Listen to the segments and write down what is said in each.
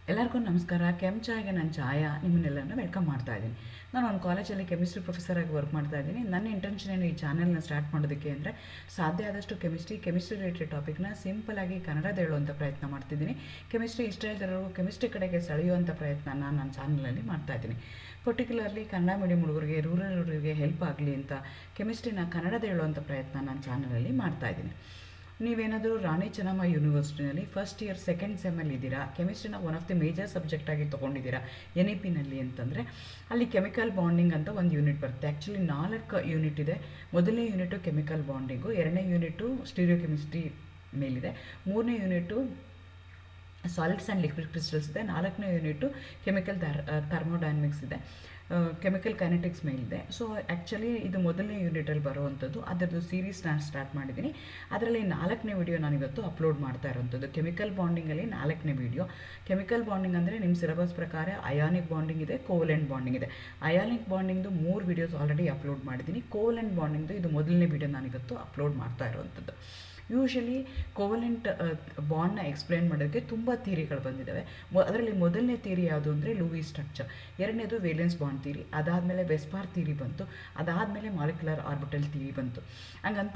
ಎಲ್ಲರಿಗೂ ನಮಸ್ಕಾರ ಕೆಮ್ ಚಾಯ್ಗೆ ನಾನು ಛಾಯಾ ನಿಮ್ಮನ್ನೆಲ್ಲರನ್ನ ವೆಲ್ಕಮ್ ಮಾಡ್ತಾ ಇದ್ದೀನಿ ನಾನು ಒಂದು ಕಾಲೇಜಲ್ಲಿ ಕೆಮಿಸ್ಟ್ರಿ ಪ್ರೊಫೆಸರಾಗಿ ವರ್ಕ್ ಮಾಡ್ತಾ ಇದ್ದೀನಿ ನನ್ನ ಇಂಟೆನ್ಷನ್ ಏನು ಈ ಚಾನೆಲ್ನ ಸ್ಟಾರ್ಟ್ ಮಾಡೋದಕ್ಕೆ ಅಂದರೆ ಸಾಧ್ಯ ಆದಷ್ಟು ಕೆಮಿಸ್ಟ್ರಿ ಕೆಮಿಸ್ಟ್ರಿ ರಿಲೇಟೆಡ್ ಟಾಪಿಕ್ನ ಸಿಂಪಲಾಗಿ ಕನ್ನಡದ ಹೇಳುವಂಥ ಪ್ರಯತ್ನ ಮಾಡ್ತಿದ್ದೀನಿ ಕೆಮಿಸ್ಟ್ರಿ ಇಷ್ಟ ಇದ್ದವರು ಕೆಮಿಸ್ಟ್ರಿ ಕಡೆಗೆ ಸೆಳೆಯುವಂಥ ಪ್ರಯತ್ನ ನಾನು ನನ್ನ ಚಾನಲಲ್ಲಿ ಮಾಡ್ತಾ ಇದ್ದೀನಿ ಪರ್ಟಿಕ್ಯುಲರ್ಲಿ ಕನ್ನಡ ಮೀಡಿಯಂ ಹುಡುಗರಿಗೆ ರೂರಲ್ ಹುಡುಗರಿಗೆ ಹೆಲ್ಪ್ ಆಗಲಿ ಅಂತ ಕೆಮಿಸ್ಟ್ರಿನ ಕನ್ನಡದ ಹೇಳುವಂಥ ಪ್ರಯತ್ನ ನನ್ನ ಚಾನಲಲ್ಲಿ ಮಾಡ್ತಾ ಇದ್ದೀನಿ ನೀವೇನಾದರೂ ರಾಣಿ ಚೆನ್ನಮ್ಮ ಯೂನಿವರ್ಸಿಟಿನಲ್ಲಿ ಫಸ್ಟ್ ಇಯರ್ ಸೆಕೆಂಡ್ ಸೆಮ್ಮಲ್ಲಿ ಇದ್ದೀರಾ ಕೆಮಿಸ್ಟ್ರಿನ one of the major subject ಆಗಿ ತೊಗೊಂಡಿದ್ದೀರಾ ಎನ್ ಇ ಪಿನಲ್ಲಿ ಅಂತಂದರೆ ಅಲ್ಲಿ ಕೆಮಿಕಲ್ ಬಾಂಡಿಂಗ್ ಅಂತ ಒಂದು ಯೂನಿಟ್ ಬರುತ್ತೆ ಆ್ಯಕ್ಚುಲಿ ನಾಲ್ಕು ಯೂನಿಟ್ ಇದೆ ಮೊದಲನೇ ಯೂನಿಟು ಕೆಮಿಕಲ್ ಬಾಂಡಿಂಗು ಎರಡನೇ ಯೂನಿಟು ಸ್ಟೀರಿಯೋ ಕೆಮಿಸ್ಟ್ರಿ ಮೇಲಿದೆ ಮೂರನೇ unit solids and liquid crystals ಇದೆ ನಾಲ್ಕನೇ ಯೂನಿಟು ಕೆಮಿಕಲ್ ಥರ್ಮೋಡೈನಮಿಕ್ಸ್ ಇದೆ ಕೆಮಿಕಲ್ ಕೈನೆಟಿಕ್ಸ್ ಮೇಲಿದೆ ಸೊ ಆ್ಯಕ್ಚುಲಿ ಇದು ಮೊದಲನೇ ಯೂನಿಟಲ್ಲಿ ಬರುವಂಥದ್ದು ಅದರದ್ದು ಸೀರೀಸ್ ನಾನು ಸ್ಟಾರ್ಟ್ ಮಾಡಿದ್ದೀನಿ ಅದರಲ್ಲಿ ನಾಲ್ಕನೇ ವಿಡಿಯೋ ನಾನು ಇವತ್ತು ಅಪ್ಲೋಡ್ ಮಾಡ್ತಾ ಇರೋವಂಥದ್ದು ಕೆಮಿಕಲ್ ಬಾಂಡಿಂಗಲ್ಲಿ ನಾಲ್ಕನೇ ವಿಡಿಯೋ ಕೆಮಿಕಲ್ ಬಾಂಡಿಂಗ್ ಅಂದರೆ ನಿಮ್ಮ ಸಿಲೆಬಸ್ ಪ್ರಕಾರ ಅಯಾನಿಕ್ ಬಾಂಡಿಂಗ್ ಇದೆ ಕೋಲೆಂಟ್ ಬಾಂಡಿಂಗ್ ಇದೆ ಅಯಾನಿಕ್ ಬಾಂಡಿಂಗ್ದು ಮೂರು ವಿಡಿಯೋಸ್ ಆಲ್ರೆಡಿ ಅಪ್ಲೋಡ್ ಮಾಡಿದ್ದೀನಿ ಕೋಲೆಂಟ್ ಬಾಂಡಿಂಗ್ದು ಇದು ಮೊದಲನೇ ವಿಡಿಯೋ ನಾನು ಇವತ್ತು ಅಪ್ಲೋಡ್ ಮಾಡ್ತಾ ಇರೋವಂಥದ್ದು ಯೂಶಲಿ ಕೋವಲೆಂಟ್ ಬಾಂಡ್ನ ಎಕ್ಸ್ಪ್ಲೈನ್ ಮಾಡೋದಕ್ಕೆ ತುಂಬ ಥಿಯರಿಗಳು ಬಂದಿದ್ದಾವೆ ಮೊ ಅದರಲ್ಲಿ ಮೊದಲನೇ ಥಿಯರಿ ಯಾವುದು ಅಂದರೆ ಲೂವಿ ಸ್ಟ್ರಕ್ಚರ್ ಎರಡನೇದು ವೇಲೆನ್ಸ್ ಬಾಂಡ್ ಥಿಯರಿ ಅದಾದಮೇಲೆ ವೆಸ್ಪಾರ್ ಥಿಯರಿ ಬಂತು ಅದಾದಮೇಲೆ ಮಾಲಿಕ್ಯುಲರ್ ಆರ್ಬಿಟಲ್ ಥಿಯರಿ ಬಂತು ಹಂಗಂತ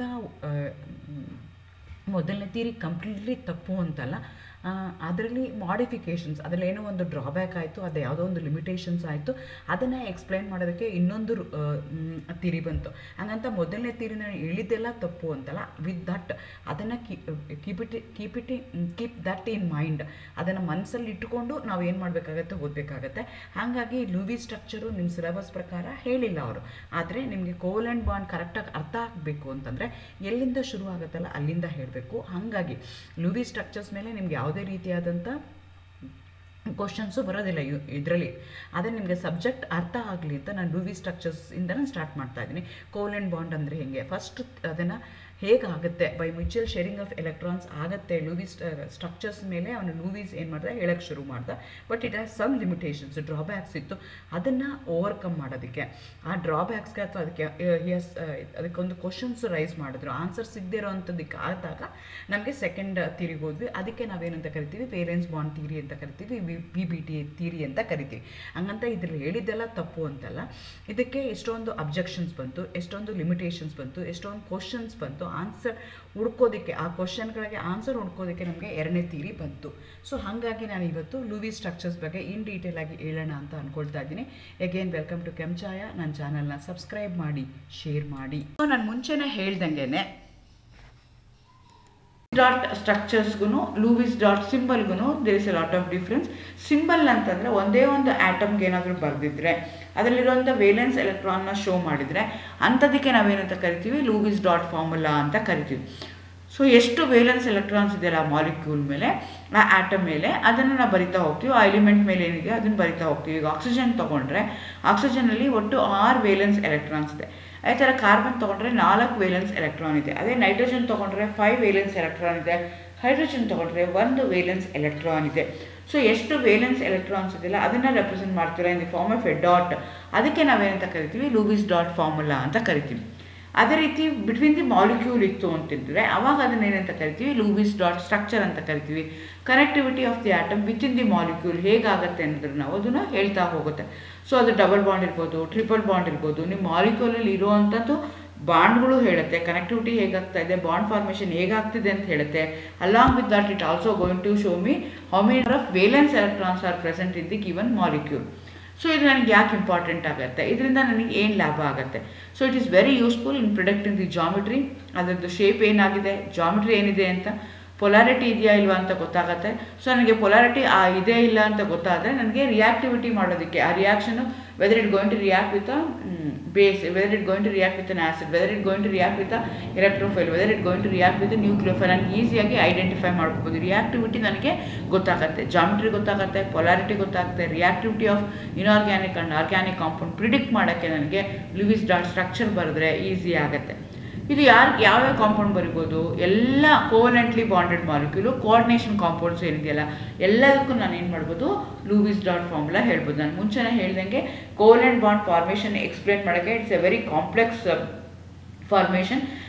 ಮೊದಲನೇ ಥಿಯರಿ ಕಂಪ್ಲೀಟ್ಲಿ ತಪ್ಪು ಅಂತಲ್ಲ ಅದರಲ್ಲಿ ಮಾಡಿಫಿಕೇಷನ್ಸ್ ಅದರಲ್ಲಿ ಏನೋ ಒಂದು ಡ್ರಾಬ್ಯಾಕ್ ಆಯಿತು ಅದು ಯಾವುದೋ ಒಂದು ಲಿಮಿಟೇಷನ್ಸ್ ಆಯಿತು ಅದನ್ನು ಎಕ್ಸ್ಪ್ಲೈನ್ ಮಾಡೋದಕ್ಕೆ ಇನ್ನೊಂದು ತಿರಿ ಬಂತು ಹಂಗಂತ ಮೊದಲನೇ ತಿರಿನ ಇಳಿದೆಲ್ಲ ತಪ್ಪು ಅಂತಲ್ಲ ವಿತ್ ದಟ್ ಅದನ್ನು keep it keep it keep that in mind ಅದನ್ನು ಮನಸ್ಸಲ್ಲಿ ಇಟ್ಟುಕೊಂಡು ನಾವು ಏನು ಮಾಡಬೇಕಾಗತ್ತೆ ಓದಬೇಕಾಗತ್ತೆ ಹಾಗಾಗಿ ಲೂವಿ ಸ್ಟ್ರಕ್ಚರು ನಿಮ್ಮ ಸಿಲೆಬಸ್ ಪ್ರಕಾರ ಹೇಳಿಲ್ಲ ಅವರು ಆದರೆ ನಿಮಗೆ ಕೋಲ್ ಆ್ಯಂಡ್ ಬಾಂಡ್ ಕರೆಕ್ಟಾಗಿ ಅರ್ಥ ಆಗಬೇಕು ಅಂತಂದರೆ ಎಲ್ಲಿಂದ ಶುರು ಆಗುತ್ತಲ್ಲ ಅಲ್ಲಿಂದ ಹೇಳಬೇಕು ಹಾಗಾಗಿ ಲೂವಿ ಸ್ಟ್ರಕ್ಚರ್ಸ್ ಮೇಲೆ ನಿಮ್ಗೆ ಯಾವುದೇ ರೀತಿಯಾದಂಥ ಕ್ವಶನ್ಸು ಬರೋದಿಲ್ಲ ಯು ಇದರಲ್ಲಿ ಆದರೆ ನಿಮಗೆ ಸಬ್ಜೆಕ್ಟ್ ಅರ್ಥ ಆಗಲಿ ಅಂತ ನಾನು ಲೂವಿ ಸ್ಟ್ರಕ್ಚರ್ಸಿಂದನೇ ಸ್ಟಾರ್ಟ್ ಮಾಡ್ತಾ ಇದ್ದೀನಿ ಕೋಲ್ ಆ್ಯಂಡ್ ಬಾಂಡ್ ಅಂದರೆ ಹೇಗೆ ಫಸ್ಟ್ ಅದನ್ನು ಹೇಗಾಗುತ್ತೆ by mutual sharing of electrons ಆಗುತ್ತೆ ಲೂವೀಸ್ ಸ್ಟ್ರಕ್ಚರ್ಸ್ ಮೇಲೆ ಅವನು ಲೂವೀಸ್ ಏನು ಮಾಡ್ದೆ ಹೇಳಕ್ಕೆ ಶುರು ಮಾಡ್ದೆ but it has some limitations drawbacks ಇತ್ತು ಅದನ್ನು ಓವರ್ಕಮ್ ಮಾಡೋದಕ್ಕೆ ಆ ಡ್ರಾಬ್ಯಾಕ್ಸ್ಗೆ ಅಥವಾ ಅದಕ್ಕೆ ಎಸ್ ಅದಕ್ಕೊಂದು ಕ್ವಶನ್ಸ್ ರೈಸ್ ಮಾಡಿದ್ರು ಆನ್ಸರ್ ಸಿಗದೇ ಇರೋವಂಥದ್ದಕ್ಕೆ ಆದಾಗ ನಮಗೆ ಸೆಕೆಂಡ್ ತೀರಿಗೆ ಹೋದ್ವಿ ಅದಕ್ಕೆ ನಾವೇನಂತ ಕರಿತೀವಿ ಪೇರೆಂಟ್ಸ್ ಬಾಂಡ್ ತೀರಿ ಅಂತ ಕರಿತೀವಿ ವಿ ಬಿ ಟಿ ತೀರಿ ಅಂತ ಕರಿತೀವಿ ಹಂಗಂತ ಇದ್ರಲ್ಲಿ ಹೇಳಿದ್ದೆಲ್ಲ ತಪ್ಪು ಅಂತಲ್ಲ ಇದಕ್ಕೆ ಎಷ್ಟೊಂದು ಅಬ್ಜೆಕ್ಷನ್ಸ್ ಬಂತು ಎಷ್ಟೊಂದು ಲಿಮಿಟೇಷನ್ಸ್ ಬಂತು ಎಷ್ಟೊಂದು ಕ್ವಶನ್ಸ್ ಬಂತು ಆನ್ಸರ್ ಹುಡ್ಕೋದಕ್ಕೆ ಆ ಕ್ವಶನ್ಗಳಿಗೆ ಆನ್ಸರ್ ಹುಡ್ಕೋದಕ್ಕೆ ನಮಗೆ ಎರಡನೇ ತೀರಿ ಬಂತು ಸೊ ಹಾಗಾಗಿ ನಾನು ಇವತ್ತು ಲೂವಿ ಸ್ಟ್ರಕ್ಚರ್ಸ್ ಬಗ್ಗೆ ಇನ್ ಡೀಟೇಲ್ ಆಗಿ ಹೇಳೋಣ ಅಂತ ಅಂದ್ಕೊಳ್ತಾ ಇದ್ದೀನಿ ಎಗೇನ್ ವೆಲ್ಕಮ್ ಟು ಕೆಂಚಾಯ ನನ್ನ ಚಾನಲ್ನ ಸಬ್ಸ್ಕ್ರೈಬ್ ಮಾಡಿ ಶೇರ್ ಮಾಡಿ ಸೊ ನಾನು ಮುಂಚೆನೇ ಹೇಳ್ದಂಗೆ ಡಾಟ್ ಸ್ಟ್ರಕ್ಚರ್ಸ್ಗೂ ಲೂವಿಸ್ ಡಾಟ್ ಸಿಂಬಲ್ಗೂ there is a lot of difference symbol ಅಂತಂದರೆ ಒಂದೇ ಒಂದು ಆ್ಯಟಮ್ಗೆ ಏನಾದರೂ ಬರೆದಿದ್ರೆ ಅದರಲ್ಲಿರುವಂಥ ವೇಲೆನ್ಸ್ ಎಲೆಕ್ಟ್ರಾನ್ನ ಶೋ ಮಾಡಿದರೆ ಅಂಥದಕ್ಕೆ ನಾವೇನಂತ ಕರಿತೀವಿ ಲೂವಿಸ್ ಡಾಟ್ ಫಾರ್ಮುಲಾ ಅಂತ ಕರಿತೀವಿ ಸೊ ಎಷ್ಟು ವೇಲೆನ್ಸ್ ಎಲೆಕ್ಟ್ರಾನ್ಸ್ ಇದೆಯಲ್ಲ ಆ ಮಾಲಿಕ್ಯೂಲ್ ಮೇಲೆ ಆ ಆ್ಯಟಮ್ ಮೇಲೆ ಅದನ್ನು ನಾವು ಬರಿತಾ ಹೋಗ್ತೀವಿ ಆ ಎಲಿಮೆಂಟ್ ಮೇಲೆ ಏನಿದೆ ಅದನ್ನು ಬರಿತಾ ಹೋಗ್ತೀವಿ ಈಗ ಆಕ್ಸಿಜನ್ ತೊಗೊಂಡ್ರೆ ಆಕ್ಸಿಜನಲ್ಲಿ ಒಟ್ಟು ಆರು ವೇಲೆನ್ಸ್ ಎಲೆಕ್ಟ್ರಾನ್ಸ್ ಇದೆ ಅದೇ ಥರ ಕಾರ್ಬನ್ ತೊಗೊಂಡ್ರೆ ನಾಲ್ಕು ವೇಲೆನ್ಸ್ ಎಲೆಕ್ಟ್ರಾನ್ ಇದೆ ಅದೇ ನೈಟ್ರೋಜನ್ ತೊಗೊಂಡ್ರೆ ಫೈವ್ ವೇಲೆನ್ಸ್ ಎಲೆಕ್ಟ್ರಾನ್ ಇದೆ ಹೈಡ್ರೋಜನ್ ತೊಗೊಂಡ್ರೆ ಒಂದು ವೇಲೆನ್ಸ್ ಎಲೆಕ್ಟ್ರಾನ್ ಇದೆ ಸೊ ಎಷ್ಟು ವೇಲೆನ್ಸ್ ಎಲೆಕ್ಟ್ರಾನ್ಸ್ ಇದೆಯಲ್ಲ ಅದನ್ನು ರೆಪ್ರೆಸೆಂಟ್ ಮಾಡ್ತೀರಾ in the form of a dot ಅದಕ್ಕೆ ನಾವೇನಂತ ಕರಿತೀವಿ ಲೂವಿಸ್ ಡಾಟ್ ಫಾರ್ಮುಲಾ ಅಂತ ಕರಿತೀವಿ ಅದೇ ರೀತಿ ಬಿಟ್ವೀನ್ ದಿ ಮಾಲಿಕ್ಯೂಲ್ ಇತ್ತು ಅಂತಿದ್ರೆ ಅವಾಗ ಅದನ್ನ ಏನಂತ ಕರಿತೀವಿ ಲೂವಿಸ್ ಡಾಟ್ ಸ್ಟ್ರಕ್ಚರ್ ಅಂತ ಕರಿತೀವಿ connectivity of the atom with in the molecule ಹೇಗಾಗುತ್ತೆ ಅನ್ನೋದನ್ನ ನಾವು ಅದನ್ನು ಹೇಳ್ತಾ ಹೋಗುತ್ತೆ ಸೊ ಅದು ಡಬಲ್ ಬಾಂಡ್ ಇರ್ಬೋದು ಟ್ರಿಪಲ್ ಬಾಂಡ್ ಇರ್ಬೋದು ನಿಮ್ಮ ಮಾಲಿಕ್ಯೂಲಲ್ಲಿ ಇರುವಂಥದ್ದು ಬಾಂಡ್ಗಳು ಹೇಳುತ್ತೆ ಕನೆಕ್ಟಿವಿಟಿ ಹೇಗಾಗ್ತಾ ಇದೆ ಬಾಂಡ್ ಫಾರ್ಮೇಷನ್ ಹೇಗಾಗ್ತಿದೆ ಅಂತ ಹೇಳುತ್ತೆ along with that it also going to show me how many of valence electrons are present in the given molecule so ಇದು ನನಗೆ ಯಾಕೆ ಇಂಪಾರ್ಟೆಂಟ್ ಆಗುತ್ತೆ ಇದರಿಂದ ನನಗೆ ಏನು ಲಾಭ ಆಗುತ್ತೆ so it is very useful in predicting the geometry ಅದರದ್ದು ಶೇಪ್ ಏನಾಗಿದೆ ಜಾಮಿಟ್ರಿ ಏನಿದೆ ಅಂತ ಪೊಲಾರಿಟಿ ಇದೆಯಾ ಇಲ್ವಾ ಅಂತ ಗೊತ್ತಾಗುತ್ತೆ ಸೊ ನನಗೆ ಪೊಲಾರಿಟಿ ಆ ಇದೆ ಇಲ್ಲ ಅಂತ ಗೊತ್ತಾದರೆ ನನಗೆ ರಿಯಾಕ್ಟಿವಿಟಿ ಮಾಡೋದಕ್ಕೆ ಆ reaction whether it going to react with base whether it going to react with an acid whether it going to react with electrophile whether it going to react with nucleophile ನನಗೆ ಈಸಿಯಾಗಿ identify ಮಾಡ್ಕೋಬೋದು reactivity ನನಗೆ ಗೊತ್ತಾಗುತ್ತೆ geometry ಗೊತ್ತಾಗುತ್ತೆ polarity ಗೊತ್ತಾಗುತ್ತೆ reactivity of inorganic and organic compound predict ಮಾಡೋಕ್ಕೆ ನನಗೆ Lewis dot structure ಬರೆದ್ರೆ ಈಸಿ ಆಗುತ್ತೆ ಇದು ಯಾರು ಯಾವ್ಯಾವ ಕಾಂಪೌಂಡ್ ಬರಿಬೋದು ಎಲ್ಲ covalently bonded molecule coordination compounds ಏನಿದೆಯಲ್ಲ ಎಲ್ಲದಕ್ಕೂ ನಾನು ಏನು ಮಾಡ್ಬೋದು ಲೂವಿಸ್ ಡಾಟ್ ಫಾರ್ಮುಲಾ ಹೇಳ್ಬೋದು ನಾನು ಮುಂಚೆನೇ ಹೇಳ್ದಂಗೆ ಕೋವಲೆಂಟ್ ಬಾಂಡ್ ಫಾರ್ಮೇಷನ್ ಎಕ್ಸ್ಪ್ಲೇನ್ ಮಾಡೋಕ್ಕೆ it's a very complex formation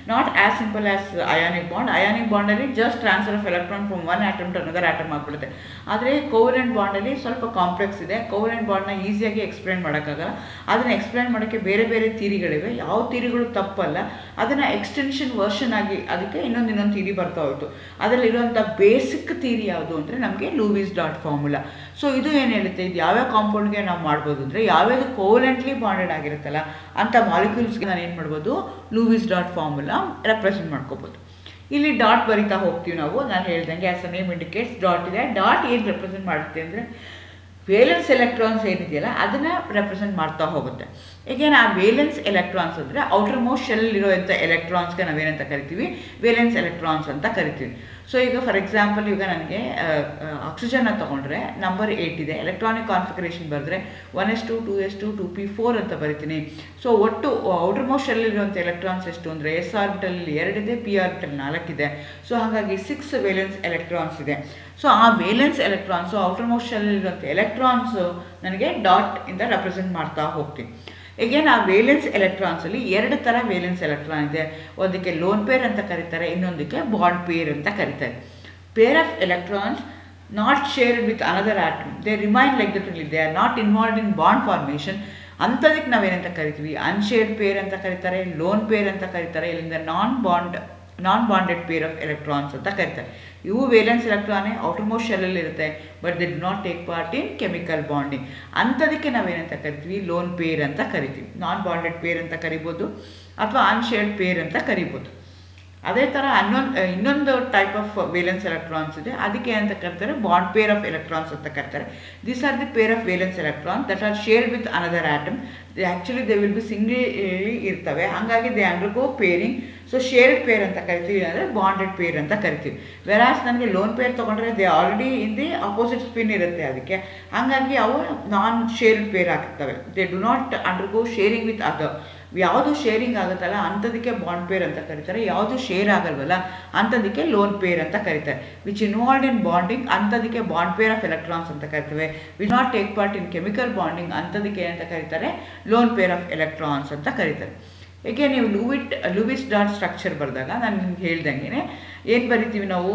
not as simple as ionic bond ionic ಬಾಂಡಲ್ಲಿ just transfer of electron from one atom to another atom ಆಗ್ಬಿಡುತ್ತೆ ಆದರೆ ಕೋವಲೆಂಟ್ ಬಾಂಡಲ್ಲಿ ಸ್ವಲ್ಪ ಕಾಂಪ್ಲೆಕ್ಸ್ ಇದೆ ಕೋವಲೆಂಟ್ ಬಾಂಡ್ನ ಈಸಿಯಾಗಿ ಎಕ್ಸ್ಪ್ಲೇನ್ ಮಾಡೋಕ್ಕಾಗಲ್ಲ ಅದನ್ನು ಎಕ್ಸ್ಪ್ಲೇನ್ ಮಾಡೋಕ್ಕೆ ಬೇರೆ ಬೇರೆ ಥೀರಿಗಳಿವೆ ಯಾವ ಥೀರಿಗಳು ತಪ್ಪಲ್ಲ ಅದನ್ನು ಎಕ್ಸ್ಟೆನ್ಷನ್ ವರ್ಷನ್ ಆಗಿ ಅದಕ್ಕೆ ಇನ್ನೊಂದು ಇನ್ನೊಂದು ಥೀರಿ ಬರ್ತಾ ಹೋಯ್ತು ಅದರಲ್ಲಿರುವಂಥ ಬೇಸಿಕ್ ಥೀರಿ ಯಾವುದು ಅಂದರೆ ನಮಗೆ ಲೂವಿಸ್ ಡಾಟ್ ಫಾರ್ಮುಲಾ ಸೊ ಇದು ಏನು ಹೇಳುತ್ತೆ ಇದು ಯಾವ್ಯಾವ ಕಾಂಪೌಂಡ್ಗೆ ನಾವು ಮಾಡ್ಬೋದು ಅಂದರೆ ಯಾವ್ಯಾವುದು ಕೋವಲೆಂಟ್ಲಿ ಬಾಂಡೆಡ್ ಆಗಿರುತ್ತಲ್ಲ ಅಂಥ ಮಾಲಿಕ್ಯೂಲ್ಸ್ಗೆ ನಾನು ಏನು ಮಾಡ್ಬೋದು ಲೂವಿಸ್ ಡಾಟ್ ಫಾರ್ಮುಲಾ ರೆಪ್ರೆಸೆಂಟ್ ಮಾಡ್ಕೋಬೋದು ಇಲ್ಲಿ ಡಾಟ್ ಬರಿತಾ ಹೋಗ್ತೀವಿ ನಾವು ನಾನು ಹೇಳ್ದಂಗೆ as a name indicates dot ಇದೆ ಡಾಟ್ ಏನು ರೆಪ್ರೆಸೆಂಟ್ ಮಾಡುತ್ತೆ ಅಂದರೆ ವೇಲೆನ್ಸ್ ಎಲೆಕ್ಟ್ರಾನ್ಸ್ ಏನಿದೆಯಲ್ಲ ಅದನ್ನು ರೆಪ್ರೆಸೆಂಟ್ ಮಾಡ್ತಾ ಹೋಗುತ್ತೆ ಈಗೇನು ಆ ವೇಲೆನ್ಸ್ ಎಲೆಕ್ಟ್ರಾನ್ಸ್ ಅಂದರೆ ಔಟರ್ ಮೋಸ್ಟ್ ಶೆಲ್ ಇರೋಂಥ ಎಲೆಕ್ಟ್ರಾನ್ಸ್ಗೆ ನಾವೇನಂತ ಕರಿತೀವಿ ವೇಲೆನ್ಸ್ ಎಲೆಕ್ಟ್ರಾನ್ಸ್ ಅಂತ ಕರಿತೀವಿ ಸೊ ಈಗ ಫಾರ್ ಎಕ್ಸಾಂಪಲ್ ಈಗ ನನಗೆ ಆಕ್ಸಿಜನ್ನ ತೊಗೊಂಡ್ರೆ ನಂಬರ್ ಏಯ್ಟ್ ಇದೆ ಎಲೆಕ್ಟ್ರಾನಿಕ್ ಕಾನ್ಫಿಗರೇಷನ್ ಬರೆದ್ರೆ one S two two S two two P four ಅಂತ ಬರಿತೀನಿ ಸೊ ಒಟ್ಟು ಔಟರ್ ಮೋಸ್ಟ್ ಶೆಲ್ಲಿರುವಂಥ ಎಲೆಕ್ಟ್ರಾನ್ಸ್ ಎಷ್ಟು ಅಂದರೆ ಎಸ್ ಆರ್ಬಿಟಲ್ಲಿ ಎರಡಿದೆ ಪಿ ಆರ್ಬಿಟಲ್ ನಾಲ್ಕಿದೆ ಸೊ ಹಾಗಾಗಿ ಸಿಕ್ಸ್ ವೇಲೆನ್ಸ್ ಎಲೆಕ್ಟ್ರಾನ್ಸ್ ಇದೆ ಸೊ ಆ ವೇಲೆನ್ಸ್ ಎಲೆಕ್ಟ್ರಾನ್ಸು ಔಟರ್ ಮೋಸ್ಟ್ ಶೆಲ್ಲಿರುವಂಥ ಎಲೆಕ್ಟ್ರಾನ್ಸು ನನಗೆ ಡಾಟ್ ಇಂದ ರೆಪ್ರೆಸೆಂಟ್ ಮಾಡ್ತಾ ಹೋಗ್ತೀನಿ ಈಗೇನು ಆ ವೇಲೆನ್ಸ್ ಎಲೆಕ್ಟ್ರಾನ್ಸಲ್ಲಿ ಎರಡು ಥರ ವೇಲೆನ್ಸ್ ಎಲೆಕ್ಟ್ರಾನ್ ಇದೆ ಒಂದಕ್ಕೆ ಲೋನ್ ಪೇರ್ ಅಂತ ಕರೀತಾರೆ ಇನ್ನೊಂದಕ್ಕೆ ಬಾಂಡ್ ಪೇರ್ ಅಂತ ಕರೀತಾರೆ pair of electrons not shared with another atom they remain like that they are not involved in bond formation ಅಂಥದಕ್ಕೆ ನಾವೇನಂತ ಕರಿತೀವಿ ಅನ್ಶೇರ್ಡ್ ಪೇರ್ ಅಂತ ಕರೀತಾರೆ ಲೋನ್ ಪೇರ್ ಅಂತ ಕರೀತಾರೆ ಇಲ್ಲಿಂದ non bond non bonded pair of electrons ಅಂತ ಕರೀತಾರೆ ಇವು ವೇಲೆನ್ಸ್ ಎಲೆಕ್ಟ್ರಾನೇ ಔಟರ್ಮೋಸ್ಟ್ ಶೆಲ್ಲಲ್ಲಿ ಇರುತ್ತೆ but they do not take part in chemical bonding ಅಂಥದಕ್ಕೆ ನಾವೇನಂತ ಕರಿತೀವಿ ಲೋನ್ ಪೇರ್ ಅಂತ ಕರಿತೀವಿ ನಾನ್ ಬಾಂಡೆಡ್ ಪೇರ್ ಅಂತ ಕರಿಬೋದು ಅಥವಾ ಅನ್ಶೇರ್ಡ್ ಪೇರ್ ಅಂತ ಕರಿಬೋದು ಅದೇ ಥರ ಇನ್ನೊಂದು ಇನ್ನೊಂದು ಟೈಪ್ ಆಫ್ ವೇಲೆನ್ಸ್ ಎಲೆಕ್ಟ್ರಾನ್ಸ್ ಇದೆ ಅದಕ್ಕೆ ಅಂತ ಕರೀತಾರೆ ಬಾಂಡ್ ಪೇರ್ ಆಫ್ ಎಲೆಕ್ಟ್ರಾನ್ಸ್ ಅಂತ ಕರೀತಾರೆ this are the pair of valence electron that are shared with another atom actually they will be singly ಇರ್ತವೆ ಹಾಗಾಗಿ they undergo pairing so shared pair ಅಂತ ಕರಿತೀವಿ ಅಂದರೆ ಬಾಂಡೆಡ್ ಪೇರ್ ಅಂತ ಕರಿತೀವಿ ವೆರಾಸ್ ನನಗೆ ಲೋನ್ ಪೇರ್ ತೊಗೊಂಡ್ರೆ they already in the opposite spin ಇರುತ್ತೆ ಅದಕ್ಕೆ ಹಾಗಾಗಿ ಅವು ನಾನ್ ಶೇರ್ಡ್ ಪೇರ್ ಆಗ್ತವೆ they do not undergo sharing with other ಯಾವುದು ಶೇರಿಂಗ್ ಆಗುತ್ತಲ್ಲ ಅಂಥದಕ್ಕೆ ಬಾಂಡ್ ಪೇರ್ ಅಂತ ಕರೀತಾರೆ ಯಾವುದು ಶೇರ್ ಆಗಲ್ವಲ್ಲ ಅಂಥದಕ್ಕೆ ಲೋನ್ ಪೇರ್ ಅಂತ ಕರೀತಾರೆ ವಿಚ್ ಇನ್ವಾಲ್ಡ್ ಇನ್ ಬಾಂಡಿಂಗ್ ಅಂಥದಕ್ಕೆ ಬಾಂಡ್ ಪೇರ್ ಆಫ್ ಎಲೆಕ್ಟ್ರಾನ್ಸ್ ಅಂತ ಕರಿತೇವೆ which not take part in chemical bonding ಅಂಥದಕ್ಕೆ ಏನಂತ ಕರೀತಾರೆ ಲೋನ್ ಪೇರ್ ಆಫ್ ಎಲೆಕ್ಟ್ರಾನ್ಸ್ ಅಂತ ಕರೀತಾರೆ ಏಕೆ ನೀವು ಲೂವಿಟ್ ಲೂವಿಸ್ ಡಾಟ್ ಸ್ಟ್ರಕ್ಚರ್ ಬರೆದಾಗ ನಾನು ನಿಮ್ಗೆ ಹೇಳ್ದಂಗೆ ಏನು ಬರಿತೀವಿ ನಾವು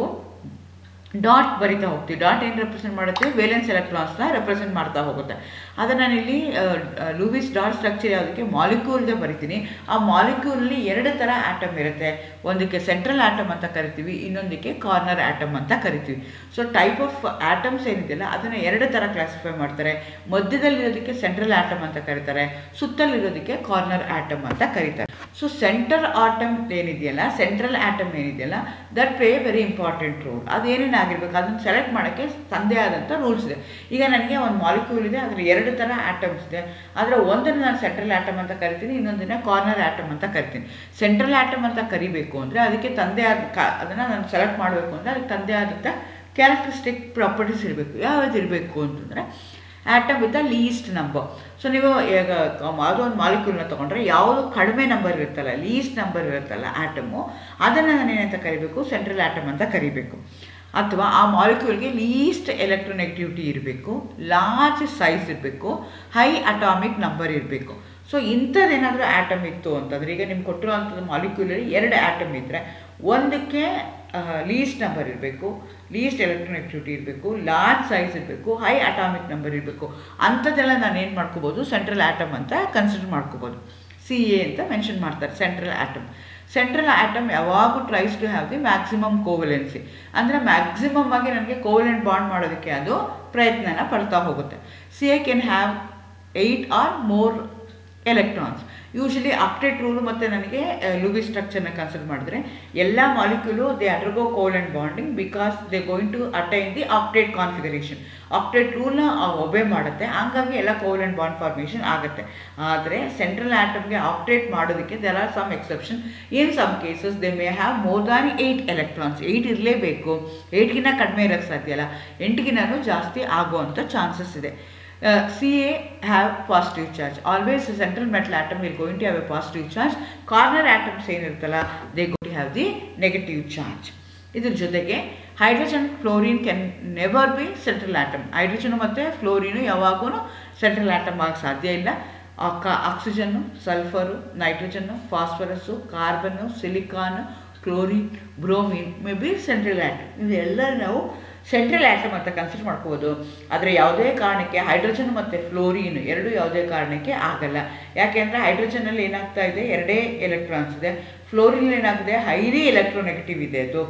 ಡಾಟ್ ಬರಿತಾ ಹೋಗ್ತೀವಿ ಡಾಟ್ ಏನು ರೆಪ್ರೆಸೆಂಟ್ ಮಾಡುತ್ತೆ ವೇಲೆನ್ಸ್ ಎಲೆಕ್ಟ್ರಾನ್ಸ್ನ ರೆಪ್ರೆಸೆಂಟ್ ಮಾಡ್ತಾ ಹೋಗುತ್ತೆ ಅದನ್ನು ನಾನಿಲ್ಲಿ ಲೂವಿಸ್ ಡಾಟ್ ಸ್ಟ್ರಕ್ಚರ್ ಯಾವುದಕ್ಕೆ ಮಾಲಿಕ್ಯೂಲ್ಗೆ ಬರಿತೀನಿ ಆ ಮಾಲಿಕ್ಯೂಲಲ್ಲಿ ಎರಡು ಥರ ಆಟಮ್ ಇರುತ್ತೆ ಒಂದಕ್ಕೆ ಸೆಂಟ್ರಲ್ ಆಟಮ್ ಅಂತ ಕರಿತೀವಿ ಇನ್ನೊಂದಕ್ಕೆ ಕಾರ್ನರ್ ಆಟಮ್ ಅಂತ ಕರಿತೀವಿ ಸೊ ಟೈಪ್ ಆಫ್ ಆಟಮ್ಸ್ ಏನಿದೆಯಲ್ಲ ಅದನ್ನು ಎರಡು ಥರ ಕ್ಲಾಸಿಫೈ ಮಾಡ್ತಾರೆ ಮಧ್ಯದಲ್ಲಿರೋದಕ್ಕೆ ಸೆಂಟ್ರಲ್ ಆಟಮ್ ಅಂತ ಕರೀತಾರೆ ಸುತ್ತಲಿರೋದಕ್ಕೆ ಕಾರ್ನರ್ ಆಟಮ್ ಅಂತ ಕರೀತಾರೆ ಸೊ ಸೆಂಟರ್ ಆಟಮ್ ಏನಿದೆಯಲ್ಲ ಸೆಂಟ್ರಲ್ ಆಟಮ್ ಏನಿದೆಯಲ್ಲ that play very important role ಅದೇನೇನು ಆಗಿರ್ಬೇಕು ಅದನ್ನು ಸೆಲೆಕ್ಟ್ ಮಾಡೋಕ್ಕೆ ತಂದೆ ಆದಂಥ ರೂಲ್ಸ್ ಇದೆ ಈಗ ನನಗೆ ಒಂದು ಮಾಲಿಕ್ಯೂಲ್ ಇದೆ ಅದರ ಎರಡು ಥರ ಆಟಮ್ಸ್ ಇದೆ ಅದರ ಒಂದನ್ನು ನಾನು ಸೆಂಟ್ರಲ್ ಆಟಮ್ ಅಂತ ಕರಿತೀನಿ ಇನ್ನೊಂದನ್ನು ಕಾರ್ನರ್ ಆಟಮ್ ಅಂತ ಕರಿತೀನಿ ಸೆಂಟ್ರಲ್ ಆಟಮ್ ಅಂತ ಕರಿಬೇಕು ಅಂದರೆ ಅದಕ್ಕೆ ತಂದೆ ಆದ ಕ ಅದನ್ನು ನಾನು ಸೆಲೆಕ್ಟ್ ಮಾಡಬೇಕು ಅಂದರೆ ಅದಕ್ಕೆ ತಂದೆ ಆದಂಥ ಕ್ಯಾರೆಕ್ಟರಿಸ್ಟಿಕ್ ಪ್ರಾಪರ್ಟೀಸ್ ಇರಬೇಕು ಯಾವ್ದು ಇರಬೇಕು ಅಂತಂದರೆ atom with the least number so ನೀವು ಈಗ ಯಾವುದೋ ಒಂದು ಮಾಲಿಕ್ಯೂಲ್ನ ತೊಗೊಂಡ್ರೆ ಯಾವುದು ಕಡಿಮೆ ನಂಬರ್ ಇರುತ್ತಲ್ಲ ಲೀಸ್ಟ್ ನಂಬರ್ ಇರುತ್ತಲ್ಲ ಆಟಮು ಅದನ್ನು ನಾನು ಏನಂತ ಕರಿಬೇಕು ಸೆಂಟ್ರಲ್ ಆಟಮ್ ಅಂತ ಕರಿಬೇಕು ಅಥವಾ ಆ ಮಾಲಿಕ್ಯೂಲ್ಗೆ ಲೀಸ್ಟ್ ಎಲೆಕ್ಟ್ರೋನೆಗೆಟಿವಿಟಿ ಇರಬೇಕು ಲಾರ್ಜ್ ಸೈಜ್ ಇರಬೇಕು ಹೈ ಅಟಾಮಿಕ್ ನಂಬರ್ ಇರಬೇಕು ಸೊ ಇಂಥದ್ದೇನಾದರೂ ಆಟಮ್ ಇತ್ತು ಅಂತಂದರೆ ಈಗ ನಿಮ್ಗೆ ಕೊಟ್ಟಿರುವಂಥದ್ದು ಮಾಲಿಕ್ಯೂಲಲ್ಲಿ ಎರಡು ಆಟಮ್ ಇದ್ದರೆ ಒಂದಕ್ಕೆ ಲೀಸ್ಟ್ ನಂಬರ್ ಇರಬೇಕು ಲೀಸ್ಟ್ ಎಲೆಕ್ಟ್ರೋನೆಗೆಟಿವಿಟಿ ಇರಬೇಕು ಲಾರ್ಜ್ ಸೈಜ್ ಇರಬೇಕು ಹೈ ಅಟಾಮಿಕ್ ನಂಬರ್ ಇರಬೇಕು ಅಂಥದ್ದೆಲ್ಲ ನಾನು ಏನು ಮಾಡ್ಕೋಬೋದು ಸೆಂಟ್ರಲ್ ಆಟಮ್ ಅಂತ ಕನ್ಸಿಡರ್ ಮಾಡ್ಕೋಬೋದು ಸಿ ಎ ಅಂತ ಮೆನ್ಷನ್ ಮಾಡ್ತಾರೆ ಸೆಂಟ್ರಲ್ ಆಟಮ್ ಸೆಂಟ್ರಲ್ ಆಟಮ್ ಯಾವಾಗೂ tries to have the maximum covalency ಅಂದರೆ ಮ್ಯಾಕ್ಸಿಮಮ್ ಆಗಿ ನನಗೆ ಕೋವಲೆಂಟ್ ಬಾಂಡ್ ಮಾಡೋದಕ್ಕೆ ಅದು ಪ್ರಯತ್ನನ ಪಡ್ತಾ ಹೋಗುತ್ತೆ C A can have eight or more electrons usually octet rule ಮತ್ತು ನನಗೆ ಲೂಬಿ ಸ್ಟ್ರಕ್ಚರ್ನ ಕನ್ಸಿಡರ್ ಮಾಡಿದ್ರೆ ಎಲ್ಲ molecule they undergo covalent bonding because they going to attain the octet configuration octet ರೂಲ್ನ ಒಬೆ ಮಾಡುತ್ತೆ ಹಂಗಾಗಿ ಎಲ್ಲ ಕೋಲ್ ಆ್ಯಂಡ್ ಬಾಂಡ್ ಫಾರ್ಮೇಷನ್ ಆಗುತ್ತೆ ಆದರೆ ಸೆಂಟ್ರಲ್ ಆಟಮ್ಗೆ ಆಪ್ಟೇಟ್ ಮಾಡೋದಕ್ಕೆ there are some exception in some cases they may have more than eight electrons eight ಇರಲೇಬೇಕು ಏಯ್ಟ್ಗಿನ್ನ ಕಡಿಮೆ ಇರೋಕ್ಕೆ ಸಾಧ್ಯ ಇಲ್ಲ ಎಂಟಿಗಿನೂ ಜಾಸ್ತಿ ಆಗುವಂಥ ಚಾನ್ಸಸ್ ಇದೆ Uh, Ca have positive charge. Always the central metal atom will going to have a positive charge. Corner atoms ಏನಿರುತ್ತಲ್ಲ they go to have the negative charge. ಇದ್ರ ಜೊತೆಗೆ hydrogen fluorine can never be central atom hydrogen ಮತ್ತು fluorine ಯಾವಾಗೂ central atom ಆಗಿ ಸಾಧ್ಯ ಇಲ್ಲ oxygen sulphur nitrogen phosphorus carbon silicon chlorine bromine may be central atom ಇವೆಲ್ಲ ನಾವು ಸೆಂಟ್ರಲ್ ಆ್ಯಟಮ್ ಅಂತ ಕನ್ಸಿಡರ್ ಮಾಡ್ಕೋಬೋದು ಆದರೆ ಯಾವುದೇ ಕಾರಣಕ್ಕೆ ಹೈಡ್ರೋಜನ್ ಮತ್ತು ಫ್ಲೋರಿನ್ ಎರಡು ಯಾವುದೇ ಕಾರಣಕ್ಕೆ ಆಗಲ್ಲ ಯಾಕೆಂದರೆ ಹೈಡ್ರೋಜನಲ್ಲಿ ಏನಾಗ್ತಾ ಇದೆ ಎರಡೇ ಎಲೆಕ್ಟ್ರಾನ್ಸ್ ಇದೆ ಫ್ಲೋರಿನ್ ಏನಾಗಿದೆ ಹೈಲಿ ಎಲೆಕ್ಟ್ರೋನೆಗೆಟಿವ್ ಇದೆ ಅದು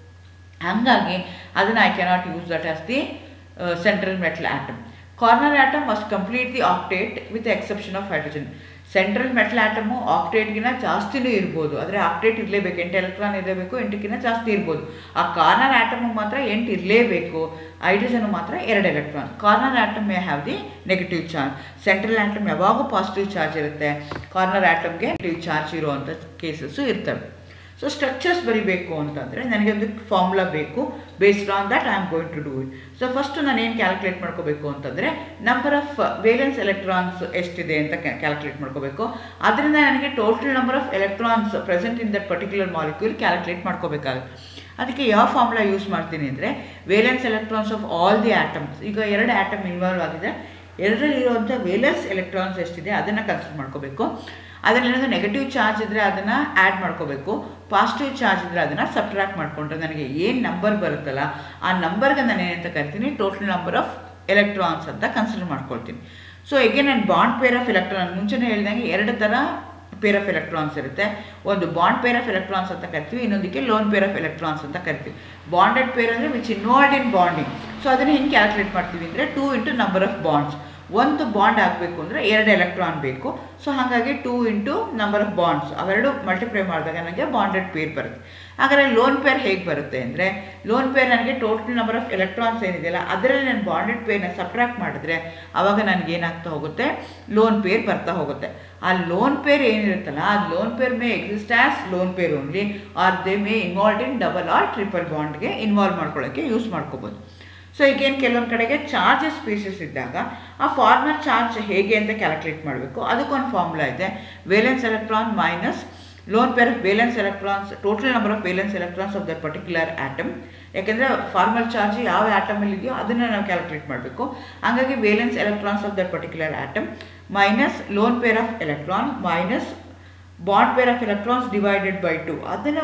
ಹಾಗಾಗಿ ಅದನ್ನು I cannot use that as the central metal atom corner atom must complete the octet with exception of hydrogen central metal atom ಆಕ್ಟೇಟ್ಗಿನ ಜಾಸ್ತಿನೂ ಇರ್ಬೋದು ಆದರೆ ಆಕ್ಟೇಟ್ ಇರಲೇಬೇಕು ಎಂಟು ಎಲೆಕ್ಟ್ರಾನ್ ಇರಲೇಬೇಕು ಎಂಟಕ್ಕಿಂತ ಜಾಸ್ತಿ ಇರ್ಬೋದು ಆ ಕಾರ್ನರ್ ಆಟಮ್ ಮಾತ್ರ ಎಂಟು ಇರಲೇಬೇಕು ಹೈಡ್ರೋಜನ್ ಮಾತ್ರ ಎರಡು electron corner atom may have the negative charge central atom ಯಾವಾಗೂ ಪಾಸಿಟಿವ್ ಚಾರ್ಜ್ ಇರುತ್ತೆ ಕಾರ್ನರ್ ಆಟಮ್ಗೆ ನೆಗೆಟಿವ್ ಚಾರ್ಜ್ ಇರುವಂಥ ಕೇಸಸ್ಸು ಇರ್ತವೆ ಸೊ ಸ್ಟ್ರಕ್ಚರ್ಸ್ ಬರಿಬೇಕು ಅಂತಂದರೆ ನನಗೆ ಒಂದು ಫಾರ್ಮುಲಾ ಬೇಕು based on that I am going to do it so first ನಾನು ಏನು ಕ್ಯಾಲ್ಕುಲೇಟ್ ಮಾಡ್ಕೋಬೇಕು ಅಂತಂದರೆ ನಂಬರ್ ಆಫ್ ವೇಲೆನ್ಸ್ ಎಲೆಕ್ಟ್ರಾನ್ಸ್ ಎಷ್ಟಿದೆ ಅಂತ ಕ್ಯಾಲ್ಕುಲೇಟ್ ಮಾಡ್ಕೋಬೇಕು ಅದರಿಂದ ನನಗೆ total number of electrons present in that particular molecule calculate ಮಾಡ್ಕೋಬೇಕಾಗುತ್ತೆ ಅದಕ್ಕೆ ಯಾವ ಫಾರ್ಮುಲಾ ಯೂಸ್ ಮಾಡ್ತೀನಿ ಅಂದರೆ valence electrons of all the atoms ಈಗ ಎರಡು ಆಟಮ್ ಇನ್ವಾಲ್ವ್ ಆಗಿದೆ ಎರಡರಲ್ಲಿರುವಂಥ ವೇಲೆನ್ಸ್ ಎಲೆಕ್ಟ್ರಾನ್ಸ್ ಎಷ್ಟಿದೆ ಅದನ್ನು ಕನ್ಸಿಡರ್ ಮಾಡ್ಕೋಬೇಕು ಅದರಲ್ಲಿ ಏನಾದರೂ ನೆಗೆಟಿವ್ ಚಾರ್ಜ್ ಇದ್ದರೆ ಅದನ್ನು ಆ್ಯಡ್ ಮಾಡ್ಕೋಬೇಕು ಪಾಸಿಟಿವ್ ಚಾರ್ಜ್ ಇದ್ದರೆ ಅದನ್ನು ಸಬ್ಟ್ರಾಕ್ಟ್ ಮಾಡಿಕೊಂಡ್ರೆ ನನಗೆ ಏನು ನಂಬರ್ ಬರುತ್ತಲ್ಲ ಆ ನಂಬರ್ಗೆ ನಾನು ಏನಂತ ಕರಿತೀನಿ ಟೋಟಲ್ ನಂಬರ್ ಆಫ್ ಎಲೆಕ್ಟ್ರಾನ್ಸ್ ಅಂತ ಕನ್ಸಿಡರ್ ಮಾಡ್ಕೊಳ್ತೀನಿ ಸೊ ಎಗೆ ನಾನು ಬಾಂಡ್ ಪೇರ್ ಆಫ್ ಎಲೆಕ್ಟ್ರಾನ್ ಮುಂಚೆನೇ ಹೇಳಿದಂಗೆ ಎರಡು ಥರ ಪೇರ್ ಆಫ್ ಎಲೆಕ್ಟ್ರಾನ್ಸ್ ಇರುತ್ತೆ ಒಂದು ಬಾಂಡ್ ಪೇರ್ ಆಫ್ ಎಲೆಕ್ಟ್ರಾನ್ಸ್ ಅಂತ ಕರಿತೀವಿ ಇನ್ನೊಂದಕ್ಕೆ ಲೋನ್ ಪೇರ್ ಆಫ್ ಎಲೆಕ್ಟ್ರಾನ್ಸ್ ಅಂತ ಕರಿತೀವಿ ಬಾಂಡೆಡ್ ಪೇರ್ ಅಂದರೆ which involved in bonding so ಅದನ್ನು ಹೆಂಗೆ ಕ್ಯಾಲ್ಕುಲೇಟ್ ಮಾಡ್ತೀವಿ ಅಂದರೆ two into number of bonds ಒಂದು ಬಾಂಡ್ ಆಗಬೇಕು ಅಂದರೆ ಎರಡು ಎಲೆಕ್ಟ್ರಾನ್ ಬೇಕು ಸೊ ಹಾಗಾಗಿ two into number of bonds ಅವೆರಡು ಮಲ್ಟಿಪ್ಲೈ ಮಾಡಿದಾಗ ನನಗೆ ಬಾಂಡೆಡ್ ಪೇರ್ ಬರುತ್ತೆ ಹಾಗಾದರೆ ಲೋನ್ ಪೇರ್ ಹೇಗೆ ಬರುತ್ತೆ ಅಂದರೆ ಲೋನ್ ಪೇರ್ ನನಗೆ ಟೋಟಲ್ ನಂಬರ್ ಆಫ್ ಎಲೆಕ್ಟ್ರಾನ್ಸ್ ಏನಿದೆಯಲ್ಲ ಅದರಲ್ಲಿ ನಾನು ಬಾಂಡೆಡ್ ಪೇರ್ನ ಸಬ್ಟ್ರಾಕ್ಟ್ ಮಾಡಿದ್ರೆ ಆವಾಗ ನನಗೆ ಏನಾಗ್ತಾ ಹೋಗುತ್ತೆ ಲೋನ್ ಪೇರ್ ಬರ್ತಾ ಹೋಗುತ್ತೆ ಆ ಲೋನ್ ಪೇರ್ ಏನಿರುತ್ತಲ್ಲ ಆ lone pair may exist as lone pair only or they may involve in double or triple ಬಾಂಡ್ಗೆ ಇನ್ವಾಲ್ವ್ ಮಾಡ್ಕೊಳ್ಳೋಕ್ಕೆ ಯೂಸ್ ಮಾಡ್ಕೋಬೋದು ಸೊ ಈಗೇನು ಕೆಲವೊಂದು ಕಡೆಗೆ ಚಾರ್ಜಸ್ ಸ್ಪೀಸಸ್ ಇದ್ದಾಗ ಆ ಫಾರ್ಮರ್ ಚಾರ್ಜ್ ಹೇಗೆ ಅಂತ ಕ್ಯಾಲ್ಕುಲೇಟ್ ಮಾಡಬೇಕು ಅದಕ್ಕೊಂದು ಫಾರ್ಮುಲಾ ಇದೆ valence electron minus lone pair of valence electrons total number of valence electrons of that particular atom ಯಾಕೆಂದರೆ ಫಾರ್ಮಲ್ ಚಾರ್ಜ್ ಯಾವ ಆಟಮಲ್ಲಿ ಇದೆಯೋ ಅದನ್ನು ನಾವು ಕ್ಯಾಲ್ಕುಲೇಟ್ ಮಾಡಬೇಕು ಹಾಗಾಗಿ valence electrons of that particular atom minus lone pair of electron minus bond pair of electrons divided by two ಅದನ್ನು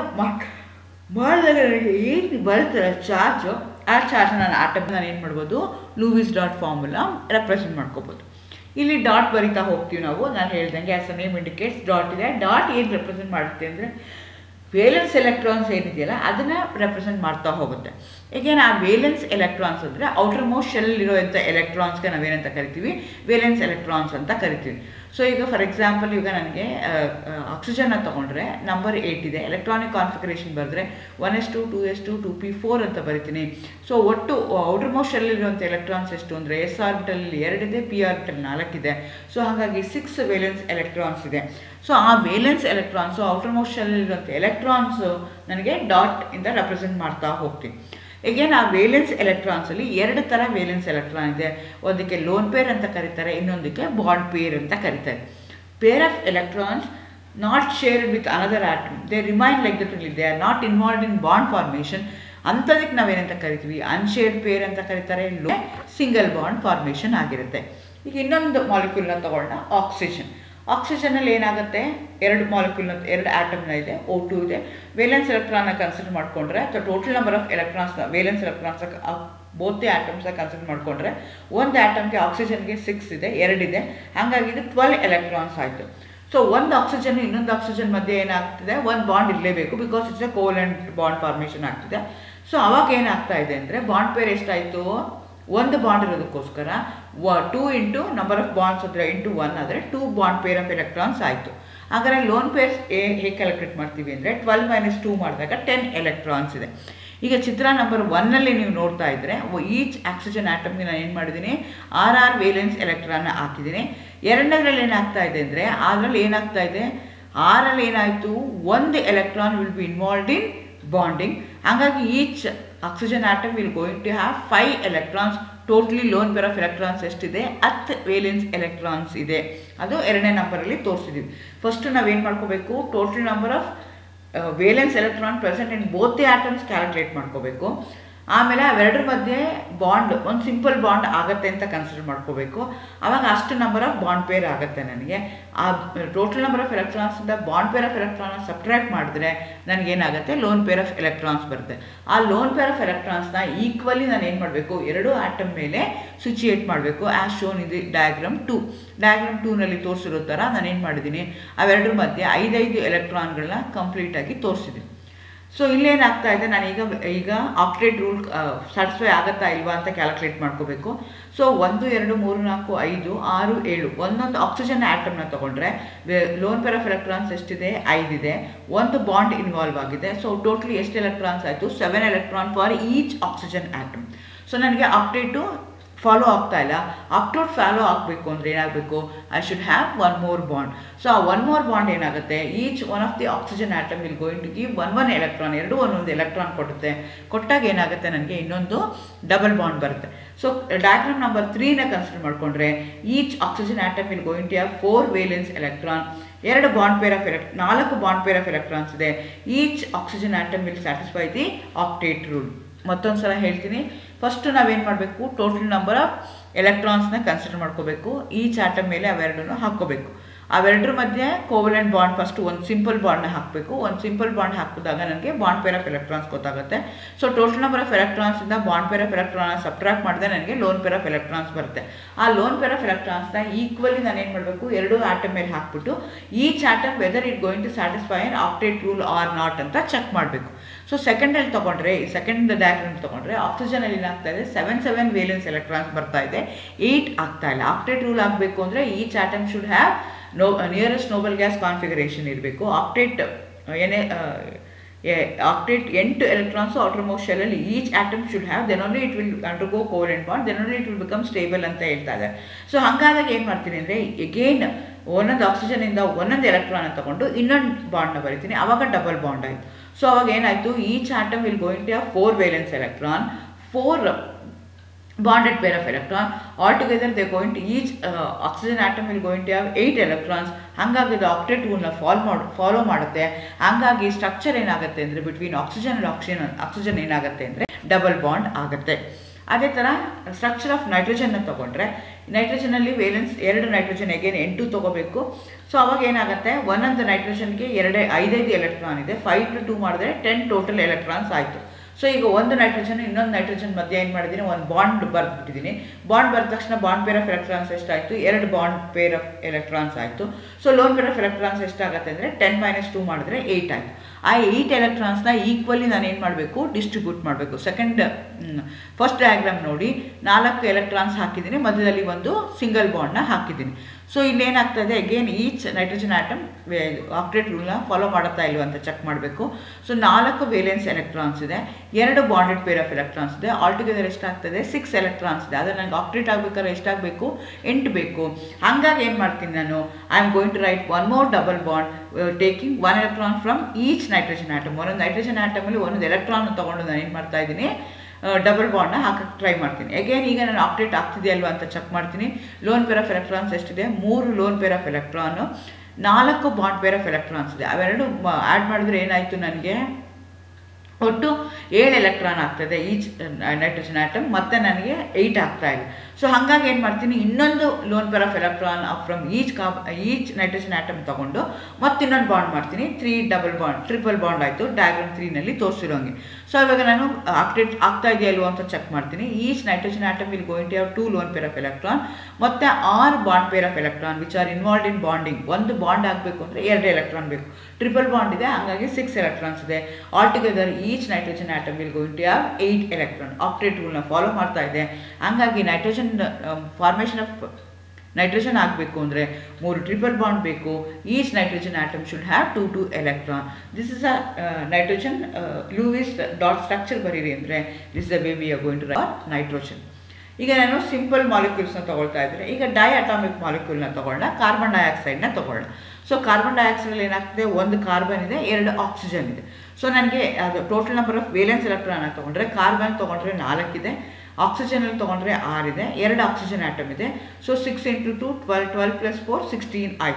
ಮಾಡಿದಾಗ ನನಗೆ ಏನು ಬರುತ್ತಲ್ಲ ಚಾರ್ಜು ಆ ಚಾರ್ಜ್ ನಾನು ಆಟಮ್ ನಾನು ಏನು ಮಾಡ್ಬೋದು ಲೂವಿಸ್ ಡಾಟ್ ಫಾರ್ಮುಲಾ ರೆಪ್ರೆಸೆಂಟ್ ಮಾಡ್ಕೋಬೋದು ಇಲ್ಲಿ ಡಾಟ್ ಬರಿತಾ ಹೋಗ್ತೀವಿ ನಾವು ನಾನು ಹೇಳ್ದಂಗೆ as a name indicates dot ಇದೆ ಡಾಟ್ ಏನು ರೆಪ್ರೆಸೆಂಟ್ ಮಾಡುತ್ತೆ ಅಂದರೆ ವೇಲೆನ್ಸ್ ಎಲೆಕ್ಟ್ರಾನ್ಸ್ ಏನಿದೆಯಲ್ಲ ಅದನ್ನು ರೆಪ್ರೆಸೆಂಟ್ ಮಾಡ್ತಾ ಹೋಗುತ್ತೆ ಈಗೇನು ಆ ವೇಲೆನ್ಸ್ ಎಲೆಕ್ಟ್ರಾನ್ಸ್ ಅಂದರೆ ಔಟರ್ ಮೋಸ್ಟ್ ಶೆಲ್ಲಿರುವಂಥ ಎಲೆಕ್ಟ್ರಾನ್ಸ್ಗೆ ನಾವೇನಂತ ಕರಿತೀವಿ ವೇಲೆನ್ಸ್ ಎಲೆಕ್ಟ್ರಾನ್ಸ್ ಅಂತ ಕರಿತೀವಿ ಸೊ ಈಗ ಫಾರ್ ಎಕ್ಸಾಂಪಲ್ ಈಗ ನನಗೆ ಆಕ್ಸಿಜನ್ನ ತೊಗೊಂಡ್ರೆ ನಂಬರ್ ಏಯ್ಟ್ ಇದೆ ಎಲೆಕ್ಟ್ರಾನಿಕ್ ಕಾನ್ಫಿಗರೇಷನ್ ಬರೆದ್ರೆ one S two two S two two P four ಅಂತ ಬರಿತೀನಿ ಸೊ ಒಟ್ಟು ಔಟರ್ ಮೋಸ್ಟ್ ಶೆಲ್ಲಿರುವಂಥ ಎಲೆಕ್ಟ್ರಾನ್ಸ್ ಎಷ್ಟು ಅಂದರೆ ಎಸ್ ಆರ್ಬಿಟಲ್ಲಿ ಎರಡಿದೆ ಪಿ ಆರ್ಬಿಟಲ್ ನಾಲ್ಕಿದೆ ಸೊ ಹಾಗಾಗಿ ಸಿಕ್ಸ್ ವೇಲೆನ್ಸ್ ಎಲೆಕ್ಟ್ರಾನ್ಸ್ ಇದೆ ಸೊ ಆ ವೇಲೆನ್ಸ್ ಎಲೆಕ್ಟ್ರಾನ್ಸು ಔಟರ್ ಮೋಸ್ಟ್ ಶೆಲ್ಲಿರುವಂಥ ಎಲೆಕ್ಟ್ರಾನ್ಸು ನನಗೆ ಡಾಟ್ ಇಂದ ರೆಪ್ರೆಸೆಂಟ್ ಮಾಡ್ತಾ ಹೋಗ್ತೀನಿ ಈಗೇನು ಆ ವೇಲೆನ್ಸ್ ಎಲೆಕ್ಟ್ರಾನ್ಸಲ್ಲಿ ಎರಡು ಥರ ವೇಲೆನ್ಸ್ ಎಲೆಕ್ಟ್ರಾನ್ ಇದೆ ಒಂದಕ್ಕೆ ಲೋನ್ ಪೇರ್ ಅಂತ ಕರೀತಾರೆ ಇನ್ನೊಂದಕ್ಕೆ ಬಾಂಡ್ ಪೇರ್ ಅಂತ ಕರೀತಾರೆ pair of electrons not shared with another atom they remain like that they are not involve in bond formation ಅಂಥದಕ್ಕೆ ನಾವೇನಂತ ಕರಿತೀವಿ ಅನ್ಶೇರ್ಡ್ ಪೇರ್ ಅಂತ ಕರೀತಾರೆ ಲೋ ಸಿಂಗಲ್ ಬಾಂಡ್ ಫಾರ್ಮೇಷನ್ ಆಗಿರುತ್ತೆ ಈಗ ಇನ್ನೊಂದು ಮಾಲಿಕ್ಯೂಲ್ನ ತಗೊಳ್ಳೋಣ ಆಕ್ಸಿಜನ್ ಆಕ್ಸಿಜನಲ್ಲಿ ಏನಾಗುತ್ತೆ ಎರಡು ಮಾಲಿಕ್ಯೂಲ್ನ ಎರಡು ಆಟಮ್ನ ಇದೆ ಓ ಟು ಇದೆ ವೇಲೆನ್ಸ್ ಎಲೆಕ್ಟ್ರಾನ್ನ ಕನ್ಸಿಡರ್ ಮಾಡಿಕೊಂಡ್ರೆ ಅಥವಾ total number of electrons valence electrons both ಆಟಮ್ಸ್ನ ಕನ್ಸಿಡರ್ ಮಾಡಿಕೊಂಡ್ರೆ ಒಂದು ಆಟಮ್ಗೆ ಆಕ್ಸಿಜನ್ಗೆ ಸಿಕ್ಸ್ ಇದೆ ಎರಡಿದೆ ಹಾಗಾಗಿ ಇದು ಟ್ವೆಲ್ ಎಲೆಕ್ಟ್ರಾನ್ಸ್ ಆಯಿತು ಸೊ ಒಂದು ಆಕ್ಸಿಜನ್ ಇನ್ನೊಂದು ಆಕ್ಸಿಜನ್ ಮಧ್ಯೆ ಏನಾಗ್ತಿದೆ ಒಂದು ಬಾಂಡ್ ಇರಲೇಬೇಕು because it's a covalent bond formation ಆಗ್ತಿದೆ ಸೊ ಅವಾಗ ಏನಾಗ್ತಾ ಇದೆ ಅಂದರೆ ಬಾಂಡ್ ಪೇರ್ ಎಷ್ಟಾಯಿತು ಒಂದು ಬಾಂಡ್ ಇರೋದಕ್ಕೋಸ್ಕರ ವ two into number of bonds ಅಂದರೆ ಇಂಟು ಒನ್ ಆದರೆ two bond pair of electrons ಆಯಿತು ಹಾಗಾದರೆ ಲೋನ್ ಪೇರ್ಸ್ ಏ ಹೇಗೆ ಕ್ಯಾಲ್ಕುಲೇಟ್ ಮಾಡ್ತೀವಿ ಅಂದರೆ ಟ್ವೆಲ್ ಮೈನಸ್ ಟೂ ಮಾಡಿದಾಗ ಟೆನ್ ಎಲೆಕ್ಟ್ರಾನ್ಸ್ ಇದೆ ಈಗ ಚಿತ್ರ ನಂಬರ್ ಒನ್ನಲ್ಲಿ ನೀವು ನೋಡ್ತಾ ಇದ್ದರೆ ಈಚ್ ಆಕ್ಸಿಜನ್ ಆಟಮ್ಗೆ ನಾನು ಏನು ಮಾಡಿದ್ದೀನಿ ಆರ್ ಆರ್ ವೇಲೆನ್ಸ್ ಎಲೆಕ್ಟ್ರಾನ್ನ ಹಾಕಿದ್ದೀನಿ ಎರಡನೇದ್ರಲ್ಲಿ ಏನಾಗ್ತಾ ಇದೆ ಅಂದರೆ ಅದರಲ್ಲಿ ಏನಾಗ್ತಾ ಇದೆ ಆರಲ್ಲಿ ಏನಾಯಿತು ಒಂದು electron will be involved in bonding ಹಾಗಾಗಿ each oxygen atom will going to have five electrons totally lone pair of electrons ಎಷ್ಟಿದೆ ಹತ್ತು ವೇಲೆನ್ಸ್ ಎಲೆಕ್ಟ್ರಾನ್ಸ್ ಇದೆ ಅದು ಎರಡನೇ ನಂಬರಲ್ಲಿ ತೋರಿಸಿದ್ದೀವಿ ಫಸ್ಟು ನಾವೇನು ಮಾಡ್ಕೋಬೇಕು total number of valence electron present in both the atoms calculate ಮಾಡ್ಕೋಬೇಕು ಆಮೇಲೆ ಅವೆರಡರ ಮಧ್ಯೆ ಬಾಂಡ್ ಒಂದು ಸಿಂಪಲ್ ಬಾಂಡ್ ಆಗತ್ತೆ ಅಂತ ಕನ್ಸಿಡರ್ ಮಾಡ್ಕೋಬೇಕು ಆವಾಗ ಅಷ್ಟು ನಂಬರ್ ಆಫ್ ಬಾಂಡ್ ಪೇರ್ ಆಗುತ್ತೆ ನನಗೆ ಆ ಟೋಟಲ್ ನಂಬರ್ ಆಫ್ ಎಲೆಕ್ಟ್ರಾನ್ಸಿಂದ bond pair of electron subtract ಮಾಡಿದ್ರೆ ನನಗೇನಾಗುತ್ತೆ ಲೋನ್ ಪೇರ್ ಆಫ್ ಎಲೆಕ್ಟ್ರಾನ್ಸ್ ಬರುತ್ತೆ ಆ ಲೋನ್ ಪೇರ್ ಆಫ್ ಎಲೆಕ್ಟ್ರಾನ್ಸ್ನ ಈಕ್ವಲಿ ನಾನು ಏನು ಮಾಡಬೇಕು ಎರಡು ಆಟಮ್ ಮೇಲೆ ಸಿಚುಯೇಟ್ ಮಾಡಬೇಕು ಆ್ಯಸ್ ಶೋನ್ ಇದು ಡಯಾಗ್ರಾಮ್ ಟು ಡಯಾಗ್ರಾಮ್ ಟೂನಲ್ಲಿ ತೋರಿಸಿರೋ ಥರ ನಾನು ಏನು ಮಾಡಿದ್ದೀನಿ ಅವೆರಡರ ಮಧ್ಯೆ ಐದೈದು ಎಲೆಕ್ಟ್ರಾನ್ಗಳನ್ನ ಕಂಪ್ಲೀಟಾಗಿ ತೋರಿಸಿದ್ದೀನಿ ಸೊ ಇಲ್ಲೇನಾಗ್ತಾ ಇದೆ ನಾನೀಗ ಈಗ ಆಕ್ಟ್ರೇಟ್ ರೂಲ್ ಸ್ಯಾಟಿಸ್ಫೈ ಆಗುತ್ತಾ ಇಲ್ವಾ ಅಂತ ಕ್ಯಾಲ್ಕುಲೇಟ್ ಮಾಡ್ಕೋಬೇಕು ಸೊ ಒಂದು ಎರಡು ಮೂರು ನಾಲ್ಕು ಐದು ಆರು ಏಳು ಒಂದೊಂದು ಆಕ್ಸಿಜನ್ ಆ್ಯಟಮ್ನ ತೊಗೊಂಡ್ರೆ ಲೋನ್ ಪೇರ್ ಆಫ್ ಎಲೆಕ್ಟ್ರಾನ್ಸ್ ಎಷ್ಟಿದೆ ಐದಿದೆ ಒಂದು ಬಾಂಡ್ ಇನ್ವಾಲ್ವ್ ಆಗಿದೆ ಸೊ ಟೋಟಲಿ ಎಷ್ಟು ಎಲೆಕ್ಟ್ರಾನ್ಸ್ ಆಯಿತು seven electron for each oxygen atom so ನನಗೆ ಆಕ್ಟೇಟು ಫಾಲೋ ಆಗ್ತಾ ಇಲ್ಲ ಅಕ್ಟೋಟ್ ಫಾಲೋ ಆಗಬೇಕು ಅಂದರೆ ಏನಾಗಬೇಕು I should have one more bond so ಆ ಒನ್ ಮೋರ್ ಬಾಂಡ್ ಏನಾಗುತ್ತೆ each one of the oxygen atom will going to give one one electron ಎರಡು ಒಂದೊಂದು ಎಲೆಕ್ಟ್ರಾನ್ ಕೊಡುತ್ತೆ ಕೊಟ್ಟಾಗ ಏನಾಗುತ್ತೆ ನನಗೆ ಇನ್ನೊಂದು ಡಬಲ್ ಬಾಂಡ್ ಬರುತ್ತೆ ಸೊ ಡಯಾಗ್ರಾಮ್ ನಂಬರ್ ತ್ರೀನ ಕನ್ಸಿಡರ್ ಮಾಡಿಕೊಂಡ್ರೆ each oxygen atom will going to have four valence electron ಎರಡು ಬಾಂಡ್ ಪೇರ್ ಆಫ್ ಎಲೆಕ್ಟ್ ನಾಲ್ಕು ಬಾಂಡ್ ಪೇರ್ ಆಫ್ ಎಲೆಕ್ಟ್ರಾನ್ಸ್ ಇದೆ each oxygen atom will satisfy the octet rule ಮತ್ತೊಂದು ಸಲ ಹೇಳ್ತೀನಿ first ನಾವೇನು ಮಾಡಬೇಕು ಟೋಟಲ್ ನಂಬರ್ ಆಫ್ ಎಲೆಕ್ಟ್ರಾನ್ಸ್ನ ಕನ್ಸಿಡರ್ ಮಾಡ್ಕೋಬೇಕು ಈಚ್ ಆಟಮ್ ಮೇಲೆ ಅವೆರಡನ್ನು ಹಾಕ್ಕೋಬೇಕು ಅವೆರಡರ ಮಧ್ಯೆ ಕೋವಲೆಂಟ್ ಬಾಂಡ್ ಫಸ್ಟ್ ಒಂದು ಸಿಂಪಲ್ ಬಾಂಡ್ನ ಹಾಕಬೇಕು ಒಂದು ಸಿಂಪಲ್ ಬಾಂಡ್ ಹಾಕಿದಾಗ ನನಗೆ ಬಾಂಡ್ ಪೇರ್ ಆಫ್ ಎಲೆಕ್ಟ್ರಾನ್ಸ್ ಗೊತ್ತಾಗುತ್ತೆ ಸೊ ಟೋಟಲ್ ನಂಬರ್ ಆಫ್ ಎಲೆಕ್ಟ್ರಾನ್ಸಿಂದ bond pair of electron subtract ಮಾಡಿದ್ರೆ ನನಗೆ ಲೋನ್ ಪೇರ್ ಆಫ್ ಎಲೆಕ್ಟ್ರಾನ್ಸ್ ಬರುತ್ತೆ ಆ ಲೋನ್ ಪೇರ್ ಆಫ್ ಎಲೆಕ್ಟ್ರಾನ್ಸ್ನ ಈಕ್ವಲಿ ನಾನು ಏನು ಮಾಡಬೇಕು ಎರಡು ಆಟಮ್ ಮೇಲೆ ಹಾಕ್ಬಿಟ್ಟು each atom whether it going to satisfy an octet rule or not ಅಂತ ಚೆಕ್ ಮಾಡಬೇಕು ಸೊ ಸೆಕೆಂಡಲ್ಲಿ ತೊಗೊಂಡ್ರೆ ಸೆಕೆಂಡ್ ಡಯಾಗ್ರಾಮ್ ತೊಗೊಂಡ್ರೆ ಆಕ್ಸಿಜನಲ್ಲಿ ಏನಾಗ್ತಾ ಇದೆ ಸೆವೆನ್ ಸೆವೆನ್ ವೇಲೆನ್ಸ್ ಎಲೆಕ್ಟ್ರಾನ್ಸ್ ಬರ್ತಾ ಇದೆ ಏಯ್ಟ್ ಆಗ್ತಾ ಇಲ್ಲ ಆಕ್ಟೇಟ್ ರೂಲ್ ಆಗಬೇಕು ಅಂದರೆ each atom should have no nearest noble gas configuration ಇರಬೇಕು ಆಕ್ಟೇಟ್ ಏನೇ ಆಕ್ಟೇಟ್ ಎಂಟು ಎಲೆಕ್ಟ್ರಾನ್ಸು ಔಟರ್ಮೋಸ್ಟ್ ಶೆಲ್ಲಲ್ಲಿ each atom should have then only it will undergo covalent bond then only it will become stable ಅಂತ ಹೇಳ್ತಾ ಇದ್ದಾರೆ so ಹಾಗಾದಾಗ ಏನು ಮಾಡ್ತೀನಿ ಅಂದರೆ ಎಗೇನ್ ಒಂದೊಂದು ಆಕ್ಸಿಜನಿಂದ ಒಂದೊಂದು ಎಲೆಕ್ಟ್ರಾನ್ ತಗೊಂಡು ಇನ್ನೊಂದು ಬಾಂಡ್ನ ಬರಿತೀನಿ ಆವಾಗ ಡಬಲ್ ಬಾಂಡ್ ಆಯಿತು ಸೊ ಅವಾಗ ಏನಾಯಿತು each atom will going to have four valence electron four bonded pair of electron altogether they're going to each uh, oxygen atom will going to have 8 electrons ಹಾಗಾಗಿ ಇದು ಆಕ್ಟೇಟ್ ರೂಲ್ನ follow ಮಾಡಿ follow ಮಾಡುತ್ತೆ ಹಾಗಾಗಿ structure ಏನಾಗುತ್ತೆ ಅಂದರೆ between oxygen and oxygen oxygen ಏನಾಗುತ್ತೆ ಅಂದರೆ ಡಬಲ್ ಬಾಂಡ್ ಆಗುತ್ತೆ ಅದೇ ಥರ ಸ್ಟ್ರಕ್ಚರ್ ಆಫ್ ನೈಟ್ರೋಜನ್ನ ತೊಗೊಂಡ್ರೆ ನೈಟ್ರೋಜನಲ್ಲಿ ವೇಲೆನ್ಸ್ ಎರಡು ನೈಟ್ರೋಜನ್ ಎಗೇನ್ ಎಂಟು ತೊಗೋಬೇಕು ಸೊ ಅವಾಗ ಏನಾಗುತ್ತೆ ಒಂದೊಂದು ನೈಟ್ರೋಜನ್ಗೆ ಎರಡೇ ಐದೈದು ಎಲೆಕ್ಟ್ರಾನ್ ಇದೆ ಫೈವ್ ಟು ಟೂ ಮಾಡಿದ್ರೆ ಟೆನ್ ಟೋಟಲ್ ಎಲೆಕ್ಟ್ರಾನ್ಸ್ ಆಯಿತು ಸೊ ಈಗ ಒಂದು ನೈಟ್ರೋಜನ್ ಇನ್ನೊಂದು ನೈಟ್ರೋಜನ್ ಮಧ್ಯೆ ಏನು ಮಾಡಿದ್ದೀನಿ ಒಂದು ಬಾಂಡ್ ಬರೆದ್ಬಿಟ್ಟಿದ್ದೀನಿ ಬಾಂಡ್ ಬರೆದ ತಕ್ಷಣ ಬಾಂಡ್ ಪೇರ್ ಆಫ್ ಎಲೆಕ್ಟ್ರಾನ್ಸ್ ಎಷ್ಟಾಯಿತು ಎರಡು ಬಾಂಡ್ ಪೇರ್ ಆಫ್ ಎಲೆಕ್ಟ್ರಾನ್ಸ್ ಆಯಿತು so lone pair of electrons ಎಷ್ಟಾಗುತ್ತೆ ಅಂದರೆ ಟೆನ್ ಮೈನಸ್ ಟೂ ಮಾಡಿದ್ರೆ ಏಯ್ಟ್ ಆಯಿತು ಆ ಏಯ್ಟ್ ಎಲೆಕ್ಟ್ರಾನ್ಸ್ನ ಈಕ್ವಲಿ ನಾನು ಏನು ಮಾಡಬೇಕು ಡಿಸ್ಟ್ರಿಬ್ಯೂಟ್ ಮಾಡಬೇಕು ಸೆಕೆಂಡ್ ಫಸ್ಟ್ ಡಯಾಗ್ರಾಮ್ ನೋಡಿ ನಾಲ್ಕು ಎಲೆಕ್ಟ್ರಾನ್ಸ್ ಹಾಕಿದ್ದೀನಿ ಮಧ್ಯದಲ್ಲಿ ಒಂದು ಸಿಂಗಲ್ ಬಾಂಡ್ನ ಹಾಕಿದ್ದೀನಿ ಸೊ ಇಲ್ಲೇನಾಗ್ತದೆ again each nitrogen atom octet ರೂಲ್ನ ಫಾಲೋ ಮಾಡುತ್ತಾ ಇಲ್ವ ಅಂತ ಚೆಕ್ ಮಾಡಬೇಕು ಸೊ ನಾಲ್ಕು ವೇಲೆನ್ಸ್ ಎಲೆಕ್ಟ್ರಾನ್ಸ್ ಇದೆ ಎರಡು ಬಾಂಡೆಡ್ ಪೇರ್ ಆಫ್ ಎಲೆಕ್ಟ್ರಾನ್ಸ್ ಇದೆ ಆಲ್ಟುಗೆದರ್ ಎಷ್ಟಾಗ್ತದೆ ಸಿಕ್ಸ್ ಎಲೆಕ್ಟ್ರಾನ್ಸ್ ಇದೆ ಆದರೆ ನನಗೆ ಆಕ್ಟೇಟ್ ಆಗಬೇಕಾದ್ರೆ ಎಷ್ಟಾಗಬೇಕು ಎಂಟು ಬೇಕು ಹಾಗಾಗಿ ಏನು ಮಾಡ್ತೀನಿ ನಾನು I am going to write one more double bond taking one electron from each nitrogen atom ಒಂದೊಂದು ನೈಟ್ರೋಜನ್ ಆಟಮಲ್ಲಿ ಒಂದೊಂದು ಎಲೆಕ್ಟ್ರಾನ್ ತೊಗೊಂಡು ನಾನು ಏನು ಮಾಡ್ತಾ ಇದ್ದೀನಿ ಡಬಲ್ ಬಾಂಡ್ನ ಹಾಕಕ್ಕೆ ಟ್ರೈ ಮಾಡ್ತೀನಿ ಅಗೇನ್ ಈಗ ನಾನು ಆಪ್ಡೇಟ್ ಆಗ್ತಿದೆ ಅಲ್ವಾ ಅಂತ ಚೆಕ್ ಮಾಡ್ತೀನಿ ಲೋನ್ ಪೇರ್ ಆಫ್ ಎಲೆಕ್ಟ್ರಾನ್ಸ್ ಎಷ್ಟಿದೆ ಮೂರು ಲೋನ್ ಪೇರ್ ಆಫ್ ಎಲೆಕ್ಟ್ರಾನು ನಾಲ್ಕು ಬಾಂಡ್ ಪೇರ್ ಆಫ್ ಎಲೆಕ್ಟ್ರಾನ್ಸ್ ಇದೆ ಅವೆರಡು ಆ್ಯಡ್ ಮಾಡಿದ್ರೆ ಏನಾಯಿತು ನನಗೆ ಒಟ್ಟು ಏಳು ಎಲೆಕ್ಟ್ರಾನ್ ಆಗ್ತದೆ ಈಚ್ ನೈಟ್ರೋಜನ್ ಆಟಮ್ ಮತ್ತೆ ನನಗೆ ಏಯ್ಟ್ ಆಗ್ತಾ ಇದೆ ಸೊ ಹಾಗಾಗಿ ಏನು ಮಾಡ್ತೀನಿ ಇನ್ನೊಂದು lone pair of electron from each cop each nitrogen atom ತೊಗೊಂಡು ಮತ್ತೆ ಇನ್ನೊಂದು ಬಾಂಡ್ ಮಾಡ್ತೀನಿ three double bond triple bond ಆಯಿತು ಡಯಾಗ್ರಾಮ್ ತ್ರೀನಲ್ಲಿ ತೋರಿಸಿರೋಂಗೆ ಸೊ ಇವಾಗ ನಾನು ಆಕ್ಟೇಟ್ ಆಗ್ತಾ ಇದೆಯಾ ಅಲ್ವೋ ಅಂತ ಚೆಕ್ ಮಾಡ್ತೀನಿ each nitrogen atom will going to have two lone pair of electron ಮತ್ತು ಆರು bond pair of electron which are involved in bonding ಒಂದು ಬಾಂಡ್ ಆಗಬೇಕು ಅಂದರೆ ಎರಡು ಎಲೆಕ್ಟ್ರಾನ್ ಬೇಕು ಟ್ರಿಪಲ್ ಬಾಂಡ್ ಇದೆ ಹಾಗಾಗಿ ಸಿಕ್ಸ್ ಎಲೆಕ್ಟ್ರಾನ್ಸ್ ಇದೆ all together each nitrogen atom will going to have eight electron octet ರೂಲ್ನ ಫಾಲೋ ಮಾಡ್ತಾ ಇದೆ ಹಂಗಾಗಿ ನೈಟ್ರೋಜನ್ ಫಾರ್ಮೇಷನ್ ಆಫ್ ನೈಟ್ರೋಜನ್ ಆಗಬೇಕು ಅಂದರೆ ಮೂರು ಟ್ರಿಪಲ್ ಬಾಂಡ್ ಬೇಕು each nitrogen atom should have to two electron this is a nitrogen Lewis dot structure ಬರೀರಿ ಅಂದರೆ this the way we are going to nitrogen ಈಗ ನಾನು ಸಿಂಪಲ್ ಮಾಲಿಕ್ಯೂಲ್ಸ್ನ ತೊಗೊಳ್ತಾ ಇದ್ದರೆ ಈಗ ಡೈ ಅಟಾಮಿಕ್ ಮಾಲಿಕ್ಯೂಲ್ನ ತೊಗೊಳ್ಳೋಣ ಕಾರ್ಬನ್ ಡೈಆಕ್ಸೈಡ್ನ ತೊಗೊಳ್ಳೋಣ ಸೊ ಕಾರ್ಬನ್ ಡೈಆಕ್ಸೈಡಲ್ಲಿ ಏನಾಗ್ತದೆ ಒಂದು ಕಾರ್ಬನ್ ಇದೆ ಎರಡು ಆಕ್ಸಿಜನ್ ಇದೆ ಸೊ ನನಗೆ ಅದು total number of valence electron ತೊಗೊಂಡ್ರೆ ಕಾರ್ಬನ್ ತೊಗೊಂಡ್ರೆ ನಾಲ್ಕಿದೆ ಆಕ್ಸಿಜನಲ್ಲಿ ತೊಗೊಂಡ್ರೆ ಆರಿದೆ ಎರಡು ಆಕ್ಸಿಜನ್ ಆಟಮ್ ಇದೆ so six into two twelve twelve plus four sixteen ಆಯಿತು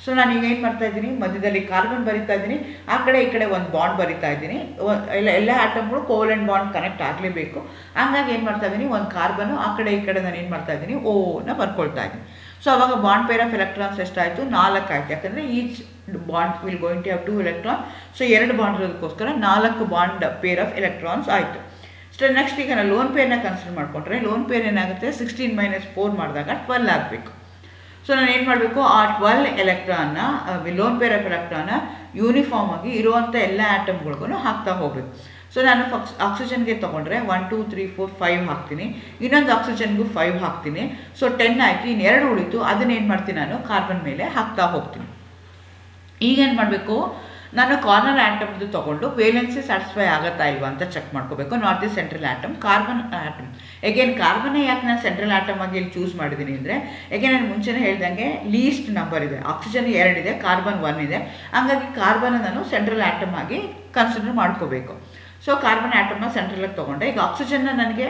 ಸೊ ನಾನು ಈಗ ಏನು ಮಾಡ್ತಾ ಇದ್ದೀನಿ ಮಧ್ಯದಲ್ಲಿ ಕಾರ್ಬನ್ ಬರಿತಾ ಇದ್ದೀನಿ ಆ ಕಡೆ ಈ ಕಡೆ ಒಂದು ಬಾಂಡ್ ಬರಿತಾ ಇದ್ದೀನಿ ಒ- ಎಲ್ಲ ಎಲ್ಲ ಆಟಮ್ಗಳು ಕೋಲೆಂಟ್ ಬಾಂಡ್ ಕನೆಕ್ಟ್ ಆಗಲೇಬೇಕು ಹಂಗಾಗಿ ಏನು ಮಾಡ್ತಾ ಇದ್ದೀನಿ ಒಂದು ಕಾರ್ಬನ್ನು ಆ ಕಡೆ ಈ ಕಡೆ ನಾನು ಏನು ಮಾಡ್ತಾ ಇದ್ದೀನಿ ಓನ ಬರ್ಕೊಳ್ತಾ ಇದ್ದೀನಿ ಸೊ ಅವಾಗ ಬಾಂಡ್ ಪೇರ್ ಆಫ್ ಎಲೆಕ್ಟ್ರಾನ್ಸ್ ಎಷ್ಟಾಯಿತು ನಾಲ್ಕು ಆಯ್ತು ಯಾಕಂದರೆ each bond will going to have two electron so ಎರಡು ಬಾಂಡ್ ಇರೋದಕ್ಕೋಸ್ಕರ ನಾಲ್ಕು ಬಾಂಡ್ ಪೇರ್ ಆಫ್ ಎಲೆಕ್ಟ್ರಾನ್ಸ್ ಆಯಿತು ಸೊ ನೆಕ್ಸ್ಟ್ ಈಗ ನಾನು ಲೋನ್ ಪೇರ್ನ ಕನ್ಸಿಡರ್ ಮಾಡಿಕೊಂಡ್ರೆ ಲೋನ್ ಪೇರ್ ಏನಾಗುತ್ತೆ ಸಿಕ್ಸ್ಟೀನ್ ಮೈನಸ್ ಫೋರ್ ಮಾಡಿದಾಗ ಟ್ವೆಲ್ ಆಗಬೇಕು ಸೊ ನಾನು ಏನು ಮಾಡಬೇಕು ಆ ಟ್ವೆಲ್ ಎಲೆಕ್ಟ್ರಾನ್ನ ಲೋನ್ ಪೇರ್ ಆಫ್ ಎಲೆಕ್ಟ್ರಾನ್ನ ಯೂನಿಫಾರ್ಮ್ ಆಗಿ ಇರುವಂಥ ಎಲ್ಲ ಆಟಮ್ಗಳಿಗೂ ಹಾಕ್ತಾ ಹೋಗಬೇಕು ಸೊ ನಾನು ಫಕ್ಸ್ ಆಕ್ಸಿಜನ್ಗೆ ತೊಗೊಂಡ್ರೆ one two three four five ಹಾಕ್ತೀನಿ ಇನ್ನೊಂದು ಆಕ್ಸಿಜನ್ಗೂ ಫೈವ್ ಹಾಕ್ತೀನಿ ಸೊ ಟೆನ್ ಆಯಿತು ಇನ್ನು ಎರಡು ಉಳಿತು ಅದನ್ನೇನು ಮಾಡ್ತೀನಿ ನಾನು ಕಾರ್ಬನ್ ಮೇಲೆ ಹಾಕ್ತಾ ಹೋಗ್ತೀನಿ ಈಗೇನು ಮಾಡಬೇಕು ನಾನು ಕಾರ್ನರ್ ಆ್ಯಟಮ್ದು ತೊಗೊಂಡು ವೇಲೆನ್ಸಿ ಸ್ಯಾಟಿಸ್ಫೈ ಆಗುತ್ತಾ ಇಲ್ವಾ ಅಂತ ಚೆಕ್ ಮಾಡ್ಕೋಬೇಕು not the central atom carbon atom again ಕಾರ್ಬನ್ನೇ ಯಾಕೆ ನಾನು ಸೆಂಟ್ರಲ್ ಆ್ಯಟಮ್ ಆಗಿ ಇಲ್ಲಿ ಚೂಸ್ ಮಾಡಿದ್ದೀನಿ ಅಂದರೆ ಎಗೇನ್ ನಾನು ಮುಂಚೆನೇ ಹೇಳ್ದಂಗೆ ಲೀಸ್ಟ್ ನಂಬರ್ ಇದೆ ಆಕ್ಸಿಜನ್ ಎರಡಿದೆ ಕಾರ್ಬನ್ ಒನ್ ಇದೆ ಹಂಗಾಗಿ ಕಾರ್ಬನ್ ನಾನು ಸೆಂಟ್ರಲ್ ಆ್ಯಟಮ್ ಆಗಿ ಕನ್ಸಿಡರ್ ಮಾಡ್ಕೋಬೇಕು ಸೊ ಕಾರ್ಬನ್ ಆ್ಯಟಮ್ನ ಸೆಂಟ್ರಲಾಗಿ ತೊಗೊಂಡೆ ಈಗ ಆಕ್ಸಿಜನ್ನ ನನಗೆ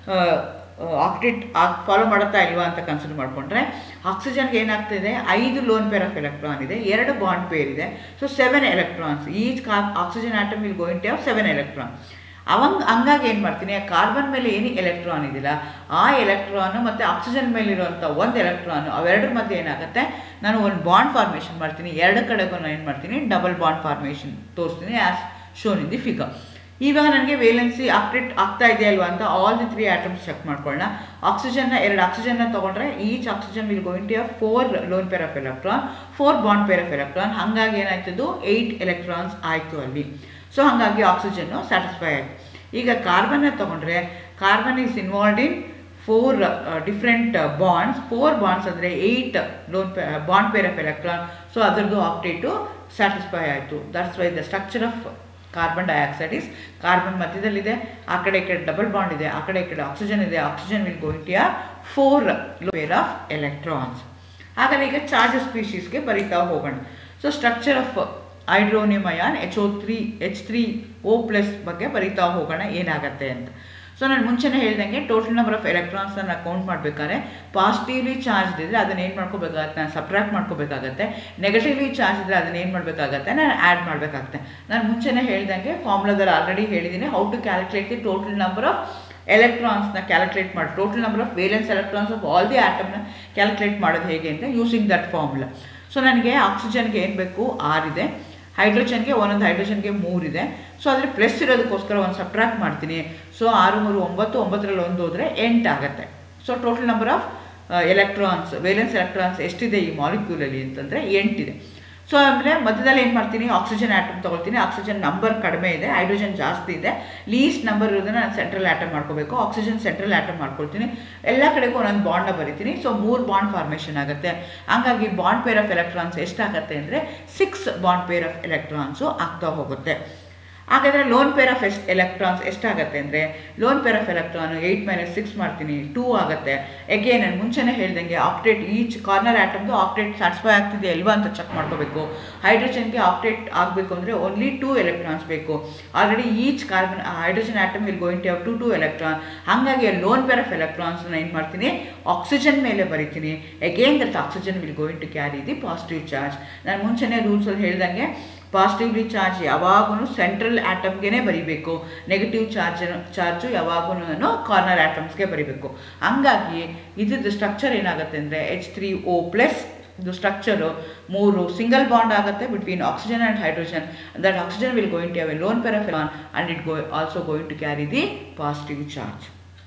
ಆಕ್ಟಿಟ್ ಫಾಲೋ ಮಾಡುತ್ತಾ ಇಲ್ವಾ ಅಂತ ಕನ್ಸಿಡರ್ ಮಾಡಿಕೊಂಡ್ರೆ ಆಕ್ಸಿಜನ್ಗೆ ಏನಾಗ್ತಿದೆ ಐದು ಲೋನ್ ಪೇರ್ ಆಫ್ ಎಲೆಕ್ಟ್ರಾನ್ ಇದೆ ಎರಡು ಬಾಂಡ್ ಪೇರ್ ಇದೆ ಸೊ ಸೆವೆನ್ ಎಲೆಕ್ಟ್ರಾನ್ಸ್ ಈಚ್ ಕಾ oxygen atom will going to have seven electron ಅವಂಗ ಹಂಗಾಗಿ ಏನು ಮಾಡ್ತೀನಿ ಆ ಕಾರ್ಬನ್ ಮೇಲೆ ಏನು ಎಲೆಕ್ಟ್ರಾನ್ ಇದಿಲ್ಲ ಆ ಎಲೆಕ್ಟ್ರಾನು ಮತ್ತು ಆಕ್ಸಿಜನ್ ಮೇಲಿರುವಂಥ ಒಂದು ಎಲೆಕ್ಟ್ರಾನು ಅವೆರಡರ ಮಧ್ಯೆ ಏನಾಗುತ್ತೆ ನಾನು ಒಂದು ಬಾಂಡ್ ಫಾರ್ಮೇಷನ್ ಮಾಡ್ತೀನಿ ಎರಡು ಕಡೆಗೂ ನಾನು ಏನು ಮಾಡ್ತೀನಿ ಡಬಲ್ ಬಾಂಡ್ ಫಾರ್ಮೇಷನ್ ತೋರಿಸ್ತೀನಿ as shown in the figure ಇವಾಗ ನನಗೆ ವೇಲೆನ್ಸಿ ಆಕ್ಟಿಟ್ ಆಗ್ತಾ ಇದೆಯಲ್ವಾ ಅಂತ all the three atoms check ಮಾಡ್ಕೊಳ್ಳೋಣ ಆಕ್ಸಿಜನ್ನ ಎರಡು ಆಕ್ಸಿಜನ್ನ ತೊಗೊಂಡ್ರೆ each oxygen will going to four lone pair of electron four bond pair of electron ಹಾಗಾಗಿ ಏನಾಯ್ತದು ಏಯ್ಟ್ ಎಲೆಕ್ಟ್ರಾನ್ಸ್ ಆಯಿತು ಅಲ್ಲಿ ಸೊ ಹಾಗಾಗಿ ಆಕ್ಸಿಜನ್ನು ಸ್ಯಾಟಿಸ್ಫೈ ಆಯಿತು ಈಗ ಕಾರ್ಬನ್ನ ತೊಗೊಂಡ್ರೆ carbon is involved in four different bonds four bonds ಅಂದರೆ eight lone pair bond pair of electron so ಅದರದ್ದು ಆಕ್ಟೇಟು ಸ್ಯಾಟಿಸ್ಫೈ ಆಯಿತು that's why the structure of carbon dioxide is carbon ಮಧ್ಯದಲ್ಲಿದೆ ಆ ಕಡೆ ಈ ಕಡೆ ಡಬಲ್ ಬಾಂಡ್ ಇದೆ ಆ ಕಡೆ ಈ ಕಡೆ ಆಕ್ಸಿಜನ್ ಇದೆ oxygen will going to four pair of electrons ಹಾಗಾದ್ರೆ ಈಗ ಚಾರ್ಜ್ ಸ್ಪೀಶೀಸ್ಗೆ ಬರೀತಾ ಹೋಗೋಣ so structure of hydronium ion H O three H three O plus ಬಗ್ಗೆ ಬರೀತಾ ಹೋಗೋಣ ಏನಾಗತ್ತೆ ಅಂತ ಸೊ ನಾನು ಮುಂಚೆನೇ ಹೇಳ್ದಂಗೆ ಟೋಟಲ್ ನಂಬರ್ ಆಫ್ ಎಲೆಕ್ಟ್ರಾನ್ಸ್ನ ಕೌಂಟ್ ಮಾಡಬೇಕಾದ್ರೆ ಪಾಸಿಟಿವ್ಲಿ ಚಾರ್ಜ್ ಇದ್ದರೆ ಅದನ್ನ ಏನು ಮಾಡ್ಕೋಬೇಕಾಗತ್ತೆ ನಾನು ಸಪ್ರಾಕ್ಟ್ ಮಾಡ್ಕೋಬೇಕಾಗತ್ತೆ ನೆಗೆಟಿವ್ಲಿ ಚಾರ್ಜ್ ಇದ್ದರೆ ಅದನ್ನ ಏನು ಮಾಡಬೇಕಾಗತ್ತೆ ನಾನು ಆ್ಯಡ್ ಮಾಡಬೇಕಾಗತ್ತೆ ನಾನು ಮುಂಚೆನೇ ಹೇಳ್ದಂಗೆ ಫಾರ್ಮುಲಾದಲ್ಲಿ ಆಲ್ರೆಡಿ ಹೇಳಿದ್ದೀನಿ how to calculate the total number of ಎಲೆಕ್ಟ್ರಾನ್ಸ್ನ ಕ್ಯಾಲ್ಕುಲೇಟ್ ಮಾಡಿ total number of valence electrons of all the ಆಟಮ್ನ ಕ್ಯಾಲ್ಕುಲೇಟ್ ಮಾಡೋದು ಹೇಗೆ ಅಂತ ಯೂಸಿಂಗ್ ದಟ್ ಫಾರ್ಮುಲಾ ಸೊ ನನಗೆ ಆಕ್ಸಿಜನ್ಗೆ ಏನು ಬೇಕು ಆರ್ ಇದೆ ಹೈಡ್ರೋಜನ್ಗೆ ಒಂದೊಂದು ಹೈಡ್ರೋಜನ್ಗೆ ಮೂರಿದೆ ಸೊ ಅದ್ರ ಪ್ಲಸ್ ಇರೋದಕ್ಕೋಸ್ಕರ ಒಂದು ಸಬ್ಟ್ರಾಕ್ಟ್ ಮಾಡ್ತೀನಿ ಸೊ ಆರು ಮೂರು ಒಂಬತ್ತು ಒಂಬತ್ತರಲ್ಲಿ ಒಂದು ಹೋದರೆ ಎಂಟು ಆಗುತ್ತೆ so total number of electrons valence electrons ಎಷ್ಟಿದೆ ಈ ಮಾಲಿಕ್ಯೂಲಲ್ಲಿ ಅಂತಂದರೆ ಎಂಟಿದೆ ಸೊ ಆಮೇಲೆ ಮಧ್ಯದಲ್ಲಿ ಏನು ಮಾಡ್ತೀನಿ ಆಕ್ಸಿಜನ್ ಆಟಮ್ ತೊಗೊಳ್ತೀನಿ ಆಕ್ಸಿಜನ್ ನಂಬರ್ ಕಡಿಮೆ ಇದೆ ಹೈಡ್ರೋಜನ್ ಜಾಸ್ತಿ ಇದೆ ಲೀಸ್ಟ್ ನಂಬರ್ ಇರೋದನ್ನ ನಾನು ಸೆಂಟ್ರಲ್ ಆಟಮ್ ಮಾಡ್ಕೋಬೇಕು ಆಕ್ಸಿಜನ್ ಸೆಂಟ್ರಲ್ ಆಟಮ್ ಮಾಡ್ಕೊಳ್ತೀನಿ ಎಲ್ಲ ಕಡೆಗೂ ಒಂದೊಂದು ಬಾಂಡ್ನ ಬರಿತೀನಿ ಸೊ ಮೂರು ಬಾಂಡ್ ಫಾರ್ಮೇಷನ್ ಆಗುತ್ತೆ ಹಂಗಾಗಿ ಬಾಂಡ್ ಪೇರ್ ಆಫ್ ಎಲೆಕ್ಟ್ರಾನ್ಸ್ ಎಷ್ಟಾಗುತ್ತೆ ಅಂದರೆ six bond pair of electrons ಆಗ್ತಾ ಹೋಗುತ್ತೆ ಹಾಗಾದರೆ ಲೋನ್ ಪೇರ್ ಆಫ್ ಎಸ್ಟ್ ಎಲೆಕ್ಟ್ರಾನ್ಸ್ ಎಷ್ಟಾಗುತ್ತೆ ಅಂದರೆ lone pair of electron eight minus six ಮಾಡ್ತೀನಿ ಟೂ ಆಗುತ್ತೆ ಎಗೇನ್ ನಾನು ಮುಂಚೆನೇ ಹೇಳ್ದಂಗೆ ಆಕ್ಟೇಟ್ ಈಚ್ ಕಾರ್ನರ್ ಆಟಮ್ದು ಆಕ್ಟೇಟ್ ಸ್ಯಾಟಿಸ್ಫೈ ಆಗ್ತಿದೆ ಅಲ್ವಾ ಅಂತ ಚೆಕ್ ಮಾಡ್ಕೋಬೇಕು ಹೈಡ್ರೋಜನ್ಗೆ ಆಕ್ಟೇಟ್ ಆಗಬೇಕು ಅಂದರೆ ಓನ್ಲಿ ಟೂ ಎಲೆಕ್ಟ್ರಾನ್ಸ್ ಬೇಕು already each carbon hydrogen atom will going to have to two electron ಹಾಗಾಗಿ ಲೋನ್ ಪೇರ್ ಆಫ್ ಎಲೆಕ್ಟ್ರಾನ್ಸ್ ನಾನು ಏನು ಮಾಡ್ತೀನಿ ಆಕ್ಸಿಜನ್ ಮೇಲೆ ಬರಿತೀನಿ again that oxygen will going to carry the positive charge ನಾನು ಮುಂಚೆನೇ ರೂಲ್ಸಲ್ಲಿ ಹೇಳ್ದಂಗೆ ಪಾಸಿಟಿವ್ಲಿ ಚಾರ್ಜ್ ಯಾವಾಗೂ ಸೆಂಟ್ರಲ್ ಆಟಮ್ಗೆ ಬರಿಬೇಕು ನೆಗೆಟಿವ್ ಚಾರ್ಜ್ ಚಾರ್ಜು ಯಾವಾಗೂ ನಾನು ಕಾರ್ನರ್ ಆಟಮ್ಸ್ಗೆ ಬರಿಬೇಕು ಹಂಗಾಗಿ ಇದ್ರದ್ದು ಸ್ಟ್ರಕ್ಚರ್ ಏನಾಗುತ್ತೆ ಅಂದರೆ ಎಚ್ ತ್ರೀ ಓ ಪ್ಲಸ್ ಇದು ಸ್ಟ್ರಕ್ಚರು ಮೂರು ಸಿಂಗಲ್ ಬಾಂಡ್ ಆಗುತ್ತೆ between oxygen and hydrogen that oxygen will going to have a lone ಪೆರಫೆಲಾನ್ and it go also going to carry the positive charge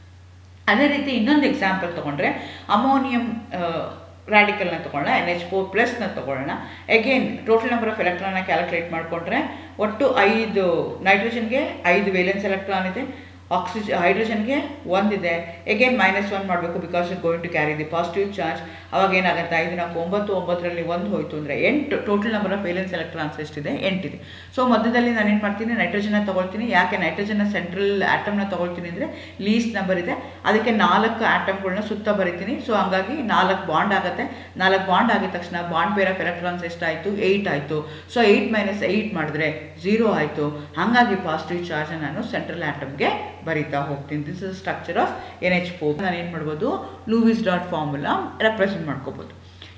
ಅದೇ ರೀತಿ ಇನ್ನೊಂದು ಎಕ್ಸಾಂಪಲ್ ತೊಗೊಂಡ್ರೆ ಅಮೋನಿಯಂ ರ್ಯಾಡಿಕಲ್ನ ತೊಗೊಳ್ಳೋಣ N H four ಪ್ಲಸ್ನ ತೊಗೊಳ್ಳೋಣ ಅಗೇನ್ ಟೋಟಲ್ ನಂಬರ್ ಆಫ್ ಎಲೆಕ್ಟ್ರಾನ್ನ calculate ಮಾಡಿಕೊಂಡ್ರೆ ಒಟ್ಟು ಐದು ನೈಟ್ರೋಜನ್ಗೆ ಐದು ವೇಲೆನ್ಸ್ ಎಲೆಕ್ಟ್ರಾನ್ ಇದೆ ಆಕ್ಸಿಜ ಹೈಡ್ರೋಜನ್ಗೆ ಒಂದಿದೆ ಎಗೇನ್ ಮೈನಸ್ ಒನ್ ಮಾಡಬೇಕು because it going to carry the positive charge ಅವಾಗ ಏನಾಗುತ್ತೆ ಐದು ನಾಲ್ಕು ಒಂಬತ್ತು ಒಂಬತ್ತರಲ್ಲಿ ಒಂದು ಹೋಯಿತು ಅಂದರೆ ಎಂಟು total number of valence electrons ಎಷ್ಟಿದೆ ಎಂಟಿದೆ ಸೊ ಮಧ್ಯದಲ್ಲಿ ನಾನು ಏನು ಮಾಡ್ತೀನಿ ನೈಟ್ರೋಜನ್ನ ತೊಗೊಳ್ತೀನಿ ಯಾಕೆ ನೈಟ್ರೋಜನ್ನ ಸೆಂಟ್ರಲ್ ಆಟಮ್ನ ತೊಗೊಳ್ತೀನಿ ಅಂದರೆ ಲೀಸ್ಟ್ ನಂಬರ್ ಇದೆ ಅದಕ್ಕೆ ನಾಲ್ಕು ಆಟಮ್ಗಳನ್ನ ಸುತ್ತ ಬರಿತೀನಿ ಸೊ ಹಂಗಾಗಿ ನಾಲ್ಕು ಬಾಂಡ್ ಆಗುತ್ತೆ ನಾಲ್ಕು ಬಾಂಡ್ ಆಗಿದ ತಕ್ಷಣ ಬಾಂಡ್ ಪೇರ್ ಆಫ್ ಎಲೆಕ್ಟ್ರಾನ್ಸ್ ಎಷ್ಟಾಯಿತು ಏಯ್ಟ್ ಆಯಿತು ಸೊ ಏಯ್ಟ್ ಮೈನಸ್ ಏಯ್ಟ್ ಮಾಡಿದ್ರೆ ಝೀರೋ ಆಯಿತು ಹಾಗಾಗಿ ಪಾಸಿಟಿವ್ ಚಾರ್ಜ್ ನಾನು ಸೆಂಟ್ರಲ್ ಆಟಮ್ಗೆ ಬರಿತಾ ಹೋಗ್ತೀನಿ this is structure of N H four ನಾನು ಏನು ಮಾಡ್ಬೋದು ಲೂವಿಸ್ ಡಾಟ್ ಫಾರ್ಮುಲಾ ರೆಪ್ರೆಸೆಂಟ್ ಮಾಡ್ಕೋಬೋದು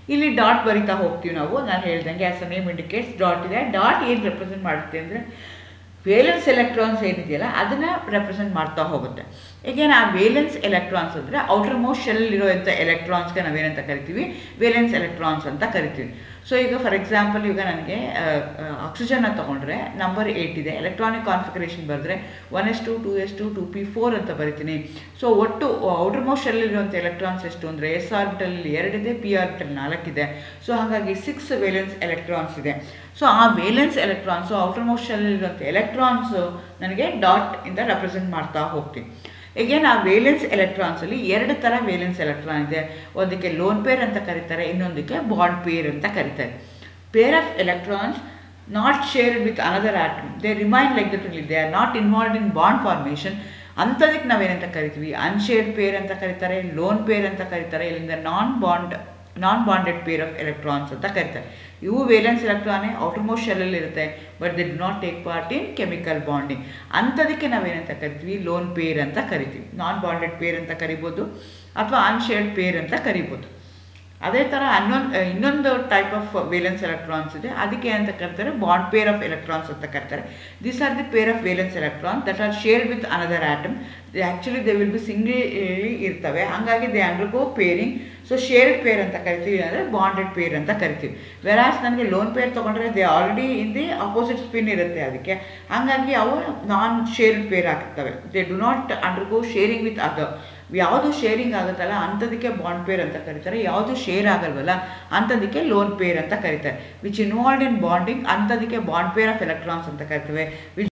ಇಲ್ಲಿ ಡಾಟ್ ಬರಿತಾ ಹೋಗ್ತೀವಿ ನಾವು ನಾನು ಹೇಳ್ದಂಗೆ as a name indicates dot ಇದೆ ಡಾಟ್ ಏನು ರೆಪ್ರೆಸೆಂಟ್ ಮಾಡುತ್ತೆ ಅಂದರೆ ವೇಲೆನ್ಸ್ ಎಲೆಕ್ಟ್ರಾನ್ಸ್ ಏನಿದೆಯಲ್ಲ ಅದನ್ನು ರೆಪ್ರೆಸೆಂಟ್ ಮಾಡ್ತಾ ಹೋಗುತ್ತೆ ಈಗೇನು ಆ ವೇಲೆನ್ಸ್ ಎಲೆಕ್ಟ್ರಾನ್ಸ್ ಅಂದರೆ ಔಟರ್ ಮೋಸ್ಟ್ ಶೆಲ್ ಇರೋಂಥ ಎಲೆಕ್ಟ್ರಾನ್ಸ್ಗೆ ನಾವೇನಂತ ಕರಿತೀವಿ ವೇಲೆನ್ಸ್ ಎಲೆಕ್ಟ್ರಾನ್ಸ್ ಅಂತ ಕರಿತೀವಿ ಸೊ ಈಗ ಫಾರ್ ಎಕ್ಸಾಂಪಲ್ ಈಗ ನನಗೆ ಆಕ್ಸಿಜನ್ನ ತೊಗೊಂಡ್ರೆ ನಂಬರ್ ಏಯ್ಟ್ ಇದೆ ಎಲೆಕ್ಟ್ರಾನಿಕ್ ಕಾನ್ಫಿಗರೇಷನ್ ಬರೆದ್ರೆ one S two two S two two P four ಅಂತ ಬರಿತೀನಿ ಸೊ ಒಟ್ಟು ಔಟರ್ ಮೋಸ್ಟ್ ಶೆಲ್ ಇರುವಂಥ ಎಲೆಕ್ಟ್ರಾನ್ಸ್ ಎಷ್ಟು ಅಂದರೆ ಎಸ್ ಆರ್ಬಿಟಲ್ ಎರಡಿದೆ ಪಿ ಆರ್ಬಿಟಲ್ ನಾಲ್ಕಿದೆ ಸೊ ಹಾಗಾಗಿ ಸಿಕ್ಸ್ ವೇಲೆನ್ಸ್ ಎಲೆಕ್ಟ್ರಾನ್ಸ್ ಇದೆ ಸೊ ಆ valence electrons outermost shell ಇರುವಂಥ ಎಲೆಕ್ಟ್ರಾನ್ಸು ನನಗೆ ಡಾಟ್ ಇಂದ ರೆಪ್ರೆಸೆಂಟ್ ಮಾಡ್ತಾ ಹೋಗ್ತೀನಿ ಈಗೇನು ಆ ವೇಲೆನ್ಸ್ ಎಲೆಕ್ಟ್ರಾನ್ಸಲ್ಲಿ ಎರಡು ಥರ ವೇಲೆನ್ಸ್ ಎಲೆಕ್ಟ್ರಾನ್ ಇದೆ ಒಂದಕ್ಕೆ ಲೋನ್ ಪೇರ್ ಅಂತ ಕರೀತಾರೆ ಇನ್ನೊಂದಕ್ಕೆ ಬಾಂಡ್ ಪೇರ್ ಅಂತ ಕರೀತಾರೆ pair of electrons not shared with another atom they remain like that only they are not involved in bond formation ಅಂಥದಕ್ಕೆ ನಾವೇನಂತ ಕರಿತೀವಿ ಅನ್ಶೇರ್ಡ್ ಪೇರ್ ಅಂತ ಕರೀತಾರೆ ಲೋನ್ ಪೇರ್ ಅಂತ ಕರೀತಾರೆ ಇಲ್ಲಿಂದ non bond non bonded pair of electrons ಅಂತ ಕರೀತಾರೆ ಇವು ವೇಲೆನ್ಸ್ ಎಲೆಕ್ಟ್ರಾನೇ ಔಟರ್ಮೋಸ್ಟ್ ಶೆಲ್ಲಲ್ಲಿ ಇರುತ್ತೆ but they do not take part in chemical bonding ಅಂಥದಕ್ಕೆ ನಾವೇನಂತ ಕರಿತೀವಿ ಲೋನ್ ಪೇರ್ ಅಂತ ಕರಿತೀವಿ ನಾನ್ ಬಾಂಡೆಡ್ ಪೇರ್ ಅಂತ ಕರಿಬೋದು ಅಥವಾ ಅನ್ಶೇರ್ಡ್ ಪೇರ್ ಅಂತ ಕರಿಬೋದು ಅದೇ ಥರ ಹನ್ನೊಂದು ಇನ್ನೊಂದು ಟೈಪ್ ಆಫ್ ವೇಲೆನ್ಸ್ ಎಲೆಕ್ಟ್ರಾನ್ಸ್ ಇದೆ ಅದಕ್ಕೆ ಅಂತ ಕರೀತಾರೆ ಬಾಂಡ್ ಪೇರ್ ಆಫ್ ಎಲೆಕ್ಟ್ರಾನ್ಸ್ ಅಂತ ಕರೀತಾರೆ this are the pair of valence electron that are share with another atom actually they will be singly ಇರ್ತವೆ ಹಾಗಾಗಿ they undergo pairing so shared pair ಅಂತ ಕರಿತೀವಿ ಅಂದರೆ ಬಾಂಡೆಡ್ ಪೇರ್ ಅಂತ ಕರಿತೀವಿ ವೆರಾಸ್ ನನಗೆ ಲೋನ್ ಪೇರ್ ತೊಗೊಂಡ್ರೆ they already in the opposite spin ಇರುತ್ತೆ ಅದಕ್ಕೆ ಹಾಗಾಗಿ ಅವು ನಾನ್ ಶೇರ್ಡ್ ಪೇರ್ ಆಗ್ತವೆ they do not undergo sharing with other ಯಾವುದು ಶೇರಿಂಗ್ ಆಗುತ್ತಲ್ಲ ಅಂಥದಕ್ಕೆ ಬಾಂಡ್ ಪೇರ್ ಅಂತ ಕರೀತಾರೆ ಯಾವುದು ಶೇರ್ ಆಗಲ್ವಲ್ಲ ಅಂಥದಕ್ಕೆ ಲೋನ್ ಪೇರ್ ಅಂತ ಕರೀತಾರೆ ವಿಚ್ ಇನ್ವಾಲ್ಡ್ ಇನ್ ಬಾಂಡಿಂಗ್ ಅಂಥದಕ್ಕೆ ಬಾಂಡ್ ಪೇರ್ ಆಫ್ ಎಲೆಕ್ಟ್ರಾನ್ಸ್ ಅಂತ ಕರಿತೇವೆ ವಿಚ್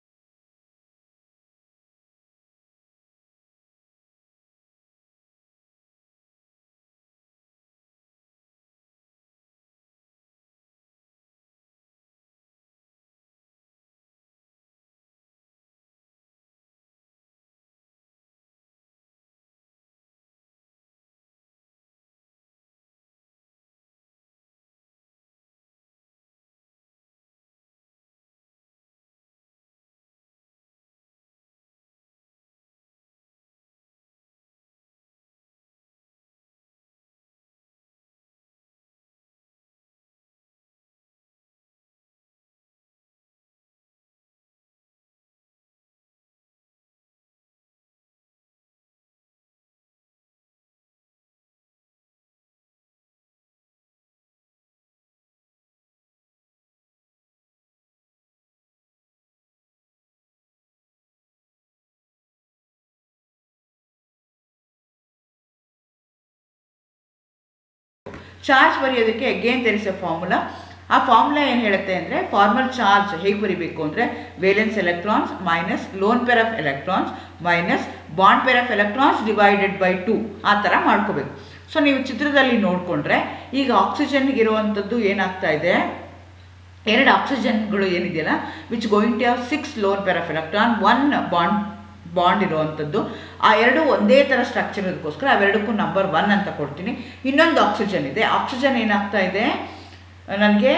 ಚಾರ್ಜ್ ಬರೆಯೋದಕ್ಕೆ ಅಗೇನ್ ತೆರಿಸ ಫಾರ್ಮುಲಾ ಆ ಫಾರ್ಮುಲಾ ಏನು ಹೇಳುತ್ತೆ ಅಂದರೆ ಫಾರ್ಮಲ್ ಚಾರ್ಜ್ ಹೇಗೆ ಬರಿಬೇಕು ಅಂದರೆ valence electrons minus lone pair of electrons minus bond pair of electrons divided by two ಆ ಥರ ಮಾಡ್ಕೋಬೇಕು ಸೊ ನೀವು ಚಿತ್ರದಲ್ಲಿ ನೋಡಿಕೊಂಡ್ರೆ ಈಗ ಆಕ್ಸಿಜನ್ಗೆ ಇರುವಂಥದ್ದು ಏನಾಗ್ತಾ ಇದೆ ಎರಡು ಆಕ್ಸಿಜನ್ಗಳು ಏನಿದೆಯಲ್ಲ which going to have six lone pair of electron one bond bond ಇರುವಂಥದ್ದು ಆ ಎರಡು ಒಂದೇ ಥರ ಸ್ಟ್ರಕ್ಚರ್ ಇರೋದಕ್ಕೋಸ್ಕರ ಅವೆರಡಕ್ಕೂ ನಂಬರ್ ಒನ್ ಅಂತ ಕೊಡ್ತೀನಿ ಇನ್ನೊಂದು ಆಕ್ಸಿಜನ್ ಇದೆ ಆಕ್ಸಿಜನ್ ಏನಾಗ್ತಾ ಇದೆ ನನಗೆ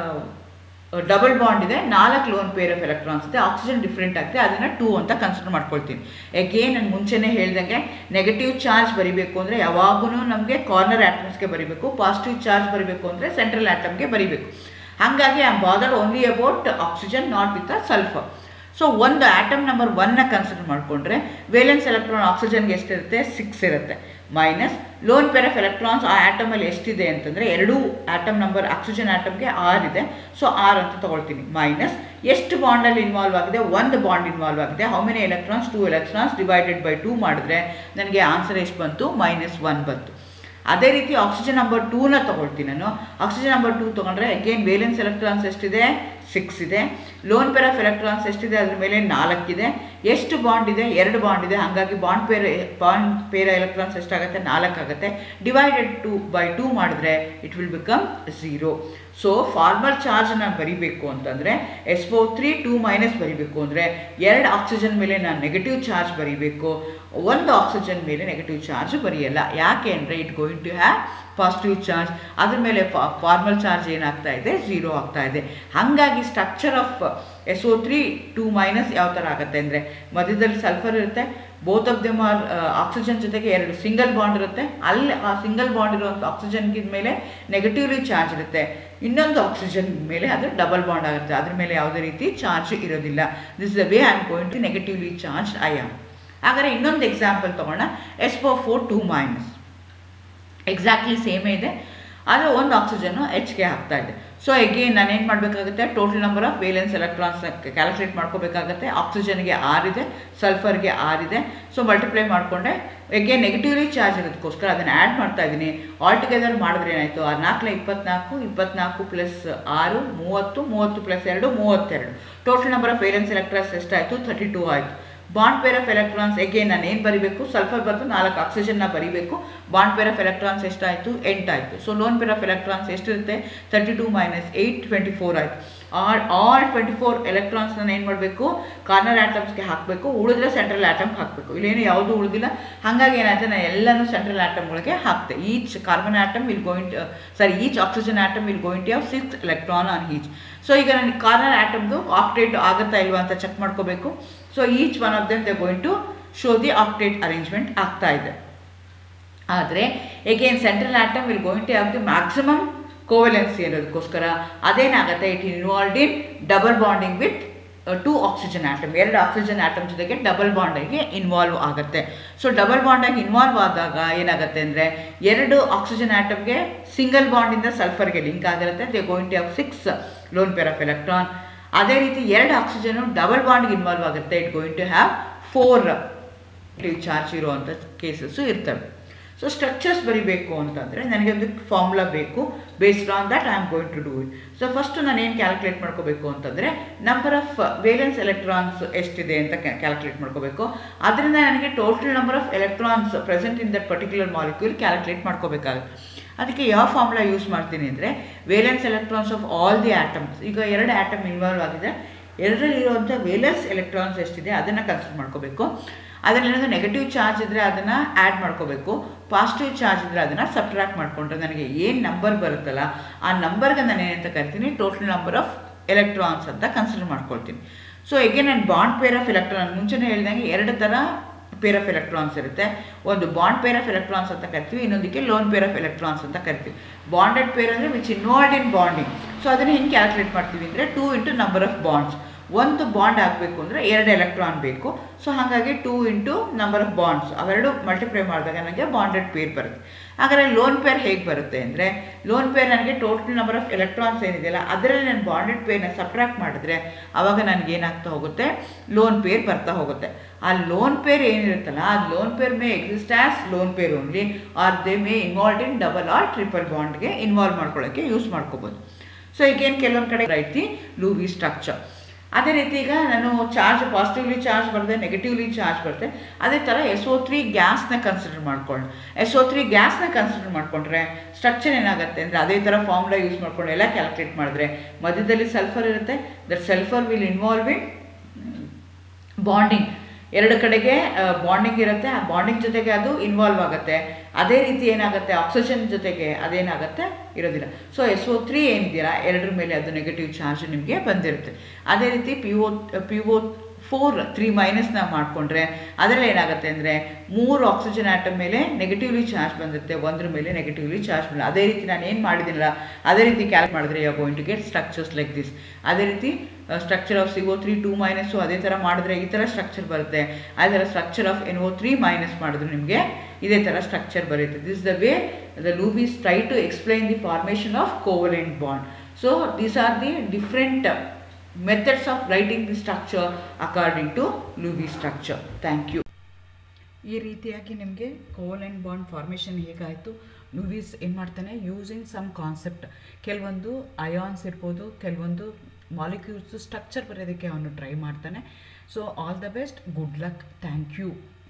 ಡಬಲ್ ಬಾಂಡ್ ಇದೆ ನಾಲ್ಕು ಲೋನ್ ಪೇರ್ ಆಫ್ ಎಲೆಕ್ಟ್ರಾನ್ಸ್ ಇದೆ ಆಕ್ಸಿಜನ್ ಡಿಫ್ರೆಂಟ್ ಆಗಿದೆ ಅದನ್ನು ಟೂ ಅಂತ ಕನ್ಸಿಡರ್ ಮಾಡ್ಕೊಳ್ತೀನಿ ಎಗೇನ್ ನಾನು ಮುಂಚೆನೇ ಹೇಳ್ದಂಗೆ ನೆಗೆಟಿವ್ ಚಾರ್ಜ್ ಬರಿಬೇಕು ಅಂದರೆ ಯಾವಾಗೂ ನಮಗೆ ಕಾರ್ನರ್ ಆಟಮ್ಸ್ಗೆ ಬರಿಬೇಕು ಪಾಸಿಟಿವ್ ಚಾರ್ಜ್ ಬರಿಬೇಕು ಅಂದರೆ ಸೆಂಟ್ರಲ್ ಆಟಮ್ಗೆ ಬರಿಬೇಕು ಹಾಗಾಗಿ I am bother only about oxygen not with a sulphur so ಒಂದು ಆಟಮ್ ನಂಬರ್ ಒನ್ನ ಕನ್ಸಿಡರ್ ಮಾಡಿಕೊಂಡ್ರೆ ವೇಲೆನ್ಸ್ ಎಲೆಕ್ಟ್ರಾನ್ ಆಕ್ಸಿಜನ್ಗೆ ಎಷ್ಟಿರುತ್ತೆ ಸಿಕ್ಸ್ ಇರುತ್ತೆ minus lone pair of electrons ಆ ಆಟಮಲ್ಲಿ ಎಷ್ಟಿದೆ ಅಂತಂದರೆ ಎರಡೂ ಆಟಮ್ ನಂಬರ್ ಆಕ್ಸಿಜನ್ ಆಟಮ್ಗೆ ಆರ್ ಇದೆ ಸೊ ಆರ್ ಅಂತ ತೊಗೊಳ್ತೀನಿ ಮೈನಸ್ ಎಷ್ಟು ಬಾಂಡಲ್ಲಿ ಇನ್ವಾಲ್ವ್ ಆಗಿದೆ ಒಂದು ಬಾಂಡ್ ಇನ್ವಾಲ್ವ್ ಆಗಿದೆ how many electrons two electrons divided by two ಮಾಡಿದ್ರೆ ನನಗೆ ಆನ್ಸರ್ ಎಷ್ಟು ಬಂತು ಮೈನಸ್ ಒನ್ ಬಂತು ಅದೇ ರೀತಿ ಆಕ್ಸಿಜನ್ ನಂಬರ್ ಟೂನ ತೊಗೊಳ್ತೀನಿ ನಾನು ಆಕ್ಸಿಜನ್ ನಂಬರ್ ಟೂ ತೊಗೊಂಡ್ರೆ ಅಗೇನ್ ವೇಲೆನ್ಸ್ ಎಲೆಕ್ಟ್ರಾನ್ಸ್ ಎಷ್ಟಿದೆ ಸಿಕ್ಸ್ ಇದೆ ಲೋನ್ ಪೇರ್ ಆಫ್ ಎಲೆಕ್ಟ್ರಾನ್ಸ್ ಎಷ್ಟಿದೆ ಅದ್ರ ಮೇಲೆ ನಾಲ್ಕಿದೆ ಎಷ್ಟು ಬಾಂಡ್ ಇದೆ ಎರಡು ಬಾಂಡ್ ಇದೆ ಹಾಗಾಗಿ bond pair bond pair electrons ಎಷ್ಟಾಗುತ್ತೆ ನಾಲ್ಕಾಗುತ್ತೆ ಡಿವೈಡೆಡ್ ಟು ಬೈ ಟೂ ಮಾಡಿದ್ರೆ it will become zero so formal ಚಾರ್ಜನ್ನ ಬರಿಬೇಕು ಅಂತಂದರೆ ಎಸ್ ಫೋ ತ್ರೀ ಟೂ ಮೈನಸ್ ಬರಿಬೇಕು ಅಂದರೆ ಎರಡು ಆಕ್ಸಿಜನ್ ಮೇಲೆ ನಾನು ನೆಗೆಟಿವ್ ಚಾರ್ಜ್ ಬರಿಬೇಕು ಒಂದು ಆಕ್ಸಿಜನ್ ಮೇಲೆ ನೆಗೆಟಿವ್ ಚಾರ್ಜ್ ಬರೆಯಲ್ಲ ಯಾಕೆ ಅಂದರೆ it going to have positive charge ಅದ್ರ ಮೇಲೆ ಫಾರ್ಮಲ್ ಚಾರ್ಜ್ ಏನಾಗ್ತಾ ಇದೆ ಝೀರೋ ಆಗ್ತಾ ಇದೆ ಹಾಗಾಗಿ structure of S O three two minus ಯಾವ ಥರ ಆಗುತ್ತೆ ಅಂದರೆ ಮಧ್ಯದಲ್ಲಿ ಸಲ್ಫರ್ ಇರುತ್ತೆ both of them are oxygen ಜೊತೆಗೆ ಎರಡು ಸಿಂಗಲ್ ಬಾಂಡ್ ಇರುತ್ತೆ ಅಲ್ಲಿ ಆ ಸಿಂಗಲ್ ಬಾಂಡ್ ಇರುವಂಥ ಆಕ್ಸಿಜನ್ಗಿದ ಮೇಲೆ ನೆಗೆಟಿವ್ಲಿ ಚಾರ್ಜ್ ಇರುತ್ತೆ ಇನ್ನೊಂದು ಆಕ್ಸಿಜನ್ ಮೇಲೆ ಅದು ಡಬಲ್ ಬಾಂಡ್ ಆಗುತ್ತೆ ಅದ್ರ ಮೇಲೆ ಯಾವುದೇ ರೀತಿ ಚಾರ್ಜ್ ಇರೋದಿಲ್ಲ this the way I am going to negatively charge ion ಹಾಗಾದರೆ ಇನ್ನೊಂದು ಎಕ್ಸಾಂಪಲ್ ತೊಗೊಳ್ಳೋಣ ಎಸ್ ಫೋ ಫೋರ್ ಟೂ ಮೈನಸ್ ಎಕ್ಸಾಕ್ಟ್ಲಿ ಸೇಮೇ ಇದೆ ಆದರೆ ಒಂದು ಆಕ್ಸಿಜನ್ನು ಎಚ್ಗೆ ಹಾಕ್ತಾ ಇದೆ ಸೊ ಎಗೇನ್ ನಾನು ಏನು ಮಾಡಬೇಕಾಗುತ್ತೆ total number of valence electrons calculate ಮಾಡ್ಕೋಬೇಕಾಗುತ್ತೆ ಆಕ್ಸಿಜನ್ಗೆ ಆರ್ ಇದೆ ಸಲ್ಫರ್ಗೆ ಆರ್ ಇದೆ ಸೊ ಮಲ್ಟಿಪ್ಲೈ ಮಾಡಿಕೊಂಡೆ ಎಗೇನ್ ನೆಗೆಟಿವ್ಲಿ ಚಾರ್ಜ್ ಇರೋದಕ್ಕೋಸ್ಕರ ಅದನ್ನು ಆ್ಯಡ್ ಮಾಡ್ತಾ ಇದ್ದೀನಿ ಆಲ್ ಟುಗೆದರ್ ಮಾಡಿದ್ರೆ ಏನಾಯಿತು ಆ ನಾಲ್ಕಲೆ ಇಪ್ಪತ್ನಾಲ್ಕು ಇಪ್ಪತ್ನಾಲ್ಕು ಪ್ಲಸ್ ಆರು ಮೂವತ್ತು ಮೂವತ್ತು ಪ್ಲಸ್ ಎರಡು ಮೂವತ್ತೆರಡು total number of valence electrons ಎಷ್ಟಾಯಿತು ಥರ್ಟಿ ಟೂ ಆಯಿತು bond pair of electrons again ನಾನು ಏನು ಬರೀಬೇಕು ಸಲ್ಫರ್ ಬರೆದು ನಾಲ್ಕು ಆಕ್ಸಿಜನ್ನ ಬರೀಬೇಕು ಬಾಂಡ್ ಪೇರ್ ಆಫ್ ಎಲೆಕ್ಟ್ರಾನ್ಸ್ ಎಷ್ಟಾಯಿತು ಎಂಟಾಯಿತು so lone pair of electrons ಎಷ್ಟಿರುತ್ತೆ thirty two minus eight twenty four ಆಯಿತು ಆಲ್ ಆಲ್ ಟ್ವೆಂಟಿ ಫೋರ್ ಎಲೆಕ್ಟ್ರಾನ್ಸ್ನ ಏನು ಮಾಡಬೇಕು ಕಾರ್ನರ್ ಆಟಮ್ಸ್ಗೆ ಹಾಕಬೇಕು ಉಳಿದ್ರೆ ಸೆಂಟ್ರಲ್ ಆಟಮ್ಗೆ ಹಾಕಬೇಕು ಇಲ್ಲೇನು ಯಾವುದೂ ಉಳಿದಿಲ್ಲ ಹಾಗಾಗಿ ಏನಾಯ್ತು ನಾನು ಎಲ್ಲನೂ ಸೆಂಟ್ರಲ್ ಆಟಮ್ಗಳಿಗೆ ಹಾಕ್ತೆ each carbon atom will going sorry each oxygen atom will going ಯಾವ six electron on each so ಈಗ ನನಗೆ ಕಾರ್ನರ್ ಆಟಮ್ದು ಆಕ್ಟೇಟ್ ಆಗುತ್ತಾ ಇಲ್ವಾ ಅಂತ ಚೆಕ್ ಮಾಡ್ಕೋಬೇಕು so each one of them they going to show the octet arrangement ಆಗ್ತಾ ಇದೆ ಆದರೆ again central atom will going to have the maximum covalency ಅನ್ನೋದಕ್ಕೋಸ್ಕರ ಅದೇನಾಗುತ್ತೆ it involved in double bonding with two oxygen atom ಎರಡು oxygen atom ಜೊತೆಗೆ double ಬಾಂಡಾಗಿ involve ಆಗುತ್ತೆ so double ಬಾಂಡಾಗಿ ಇನ್ವಾಲ್ವ್ ಆದಾಗ ಏನಾಗುತ್ತೆ ಅಂದರೆ ಎರಡು ಆಕ್ಸಿಜನ್ ಆಟಮ್ಗೆ ಸಿಂಗಲ್ ಬಾಂಡಿಂದ ಸಲ್ಫರ್ಗೆ ಲಿಂಕ್ ಆಗಿರುತ್ತೆ they going to have six lone pair of electron ಅದೇ ರೀತಿ ಎರಡು ಆಕ್ಸಿಜನು ಡಬಲ್ ಬಾಂಡ್ಗೆ ಇನ್ವಾಲ್ವ್ ಆಗುತ್ತೆ it going to have four charge ಇರುವಂಥ ಕೇಸಸ್ಸು ಇರ್ತವೆ ಸೊ ಸ್ಟ್ರಕ್ಚರ್ಸ್ ಬರಿಬೇಕು ಅಂತಂದರೆ ನನಗೆ ಒಂದು ಫಾರ್ಮುಲಾ ಬೇಕು based on that I am going to do it so first ನಾನು ಏನು ಕ್ಯಾಲ್ಕುಲೇಟ್ ಮಾಡ್ಕೋಬೇಕು ಅಂತಂದರೆ ನಂಬರ್ ಆಫ್ ವೇಲೆನ್ಸ್ ಎಲೆಕ್ಟ್ರಾನ್ಸ್ ಎಷ್ಟಿದೆ ಅಂತ ಕ್ಯಾಲ್ಕುಲೇಟ್ ಮಾಡ್ಕೋಬೇಕು ಅದರಿಂದ ನನಗೆ total number of electrons present in that particular molecule calculate ಮಾಡ್ಕೋಬೇಕಾಗುತ್ತೆ ಅದಕ್ಕೆ ಯಾವ ಫಾರ್ಮುಲಾ ಯೂಸ್ ಮಾಡ್ತೀನಿ ಅಂದರೆ valence electrons of all the atoms ಈಗ ಎರಡು ಆಟಮ್ ಇನ್ವಾಲ್ವ್ ಆಗಿದೆ ಎರಡರಲ್ಲಿರುವಂಥ ವೇಲೆನ್ಸ್ ಎಲೆಕ್ಟ್ರಾನ್ಸ್ ಎಷ್ಟಿದೆ ಅದನ್ನು ಕನ್ಸಿಡರ್ ಮಾಡ್ಕೋಬೇಕು ಅದರಲ್ಲಿ ಏನಾದರೂ ನೆಗೆಟಿವ್ ಚಾರ್ಜ್ ಇದ್ದರೆ ಅದನ್ನು ಆ್ಯಡ್ ಮಾಡ್ಕೋಬೇಕು ಪಾಸಿಟಿವ್ ಚಾರ್ಜ್ ಇದ್ದರೆ ಅದನ್ನು ಸಬ್ಟ್ರಾಕ್ಟ್ ಮಾಡಿಕೊಂಡ್ರೆ ನನಗೆ ಏನು ನಂಬರ್ ಬರುತ್ತಲ್ಲ ಆ ನಂಬರ್ಗೆ ನಾನು ಏನಂತ ಕರಿತೀನಿ ಟೋಟಲ್ ನಂಬರ್ ಆಫ್ ಎಲೆಕ್ಟ್ರಾನ್ಸ್ ಅಂತ ಕನ್ಸಿಡರ್ ಮಾಡ್ಕೊಳ್ತೀನಿ ಸೊ ಎಗೆ ನಾನು ಬಾಂಡ್ ಪೇರ್ ಆಫ್ ಎಲೆಕ್ಟ್ರಾನ್ ಮುಂಚೆನೇ ಹೇಳಿದಂಗೆ ಎರಡು ಥರ ಪೇರ್ ಆಫ್ ಎಲೆಕ್ಟ್ರಾನ್ಸ್ ಇರುತ್ತೆ ಒಂದು ಬಾಂಡ್ ಪೇರ್ ಆಫ್ ಎಲೆಕ್ಟ್ರಾನ್ಸ್ ಅಂತ ಕರಿತೀವಿ ಇನ್ನೊಂದಕ್ಕೆ ಲೋನ್ ಪೇರ್ ಆಫ್ ಎಲೆಕ್ಟ್ರಾನ್ಸ್ ಅಂತ ಕರಿತೀವಿ ಬಾಂಡೆಡ್ ಪೇರ್ ಅಂದರೆ which involved in bonding so ಅದನ್ನು ಹೆಂಗೆ ಕ್ಯಾಲ್ಕುಲೇಟ್ ಮಾಡ್ತೀವಿ ಅಂದರೆ two into number of bonds ಒಂದು ಬಾಂಡ್ ಆಗಬೇಕು ಅಂದರೆ ಎರಡು ಎಲೆಕ್ಟ್ರಾನ್ ಬೇಕು ಸೊ ಹಾಗಾಗಿ two into number of bonds ಅವೆರಡು ಮಲ್ಟಿಪ್ಲೈ ಮಾಡಿದಾಗ ನನಗೆ ಬಾಂಡೆಡ್ ಪೇರ್ ಬರುತ್ತೆ ಹಾಗಾದರೆ ಲೋನ್ ಪೇರ್ ಹೇಗೆ ಬರುತ್ತೆ ಅಂದರೆ ಲೋನ್ ಪೇರ್ ನನಗೆ ಟೋಟಲ್ ನಂಬರ್ ಆಫ್ ಎಲೆಕ್ಟ್ರಾನ್ಸ್ ಏನಿದೆಯಲ್ಲ ಅದರಲ್ಲಿ ನಾನು ಬಾಂಡೆಡ್ ಪೇರ್ನ ಸಬ್ಟ್ರಾಕ್ಟ್ ಮಾಡಿದ್ರೆ ಆವಾಗ ನನಗೆ ಏನಾಗ್ತಾ ಹೋಗುತ್ತೆ ಲೋನ್ ಪೇರ್ ಬರ್ತಾ ಹೋಗುತ್ತೆ ಆ ಲೋನ್ ಪೇರ್ ಏನಿರುತ್ತಲ್ಲ ಆ lone pair may exist as lone pair only or they may involve in double or triple ಬಾಂಡ್ಗೆ ಇನ್ವಾಲ್ವ್ ಮಾಡ್ಕೊಳ್ಳೋಕ್ಕೆ ಯೂಸ್ ಮಾಡ್ಕೋಬೋದು ಸೊ ಈಗೇನು ಕೆಲವೊಂದು ಕಡೆ ಐತಿ ಲೂವಿ ಸ್ಟ್ರಕ್ಚರ್ ಅದೇ ರೀತಿ ಈಗ ನಾನು ಚಾರ್ಜ್ ಪಾಸಿಟಿವ್ಲಿ ಚಾರ್ಜ್ ಬರುತ್ತೆ ನೆಗೆಟಿವ್ಲಿ ಚಾರ್ಜ್ ಬರುತ್ತೆ ಅದೇ ಥರ ಎಸ್ ಓ ತ್ರೀ ಗ್ಯಾಸ್ನ ಕನ್ಸಿಡರ್ ಮಾಡ್ಕೊಂಡು ಎಸ್ ಓ ತ್ರೀ ಗ್ಯಾಸ್ನ ಕನ್ಸಿಡರ್ ಮಾಡಿಕೊಂಡ್ರೆ ಸ್ಟ್ರಕ್ಚರ್ ಏನಾಗುತ್ತೆ ಅಂದರೆ ಅದೇ ಥರ ಫಾರ್ಮುಲಾ ಯೂಸ್ ಮಾಡ್ಕೊಂಡು ಎಲ್ಲ ಕ್ಯಾಲ್ಕುಲೇಟ್ ಮಾಡಿದ್ರೆ ಮಧ್ಯದಲ್ಲಿ ಸಲ್ಫರ್ ಇರುತ್ತೆ that sulphur will involve in bonding ಎರಡು ಕಡೆಗೆ ಬಾಂಡಿಂಗ್ ಇರುತ್ತೆ ಆ ಬಾಂಡಿಂಗ್ ಜೊತೆಗೆ ಅದು ಇನ್ವಾಲ್ವ್ ಆಗುತ್ತೆ ಅದೇ ರೀತಿ ಏನಾಗುತ್ತೆ ಆಕ್ಸಿಜನ್ ಜೊತೆಗೆ ಅದೇನಾಗುತ್ತೆ ಇರೋದಿಲ್ಲ ಸೊ ಎಸ್ ಓ ತ್ರೀ ಏನಿದೆಯಲ್ಲ ಎರಡರ ಮೇಲೆ ಅದು ನೆಗೆಟಿವ್ ಚಾರ್ಜ್ ನಿಮಗೆ ಬಂದಿರುತ್ತೆ ಅದೇ ರೀತಿ P O P O four three ಮೈನಸ್ನ ಮಾಡಿಕೊಂಡ್ರೆ ಅದರಲ್ಲಿ ಏನಾಗುತ್ತೆ ಅಂದರೆ ಮೂರು ಆಕ್ಸಿಜನ್ ಆಟಮ್ ಮೇಲೆ ನೆಗೆಟಿವ್ಲಿ ಚಾರ್ಜ್ ಬಂದಿರುತ್ತೆ ಒಂದ್ರ ಮೇಲೆ ನೆಗೆಟಿವ್ಲಿ ಚಾರ್ಜ್ ಬಂದಿಲ್ಲ ಅದೇ ರೀತಿ ನಾನು ಏನು ಮಾಡಿದ್ದೀನಲ್ಲ ಅದೇ ರೀತಿ ಕ್ಯಾಲ್ಕ್ ಮಾಡಿದ್ರೆ you going to get structures like this ಅದೇ ರೀತಿ structure of C O three two minus ಅದೇ ಥರ ಮಾಡಿದ್ರೆ ಈ ಥರ ಸ್ಟ್ರಕ್ಚರ್ ಬರುತ್ತೆ ಅದೇ ಥರ structure of N O three minus ಮಾಡಿದ್ರೆ ನಿಮಗೆ ಇದೇ ಥರ ಸ್ಟ್ರಕ್ಚರ್ ಬರುತ್ತೆ this the way the Lewis try to explain the formation of covalent bond so these are the different methods of writing the structure according to Lewis structure thank you ಈ ರೀತಿಯಾಗಿ ನಿಮಗೆ covalent bond formation ಹೇಗಾಯಿತು Lewis ಏನು ಮಾಡ್ತಾನೆ using some concept ಕೆಲವೊಂದು ions ಇರ್ಬೋದು ಕೆಲವೊಂದು molecules structure ಬರೆಯೋದಕ್ಕೆ ಅವನು ಟ್ರೈ ಮಾಡ್ತಾನೆ so all the best good luck thank you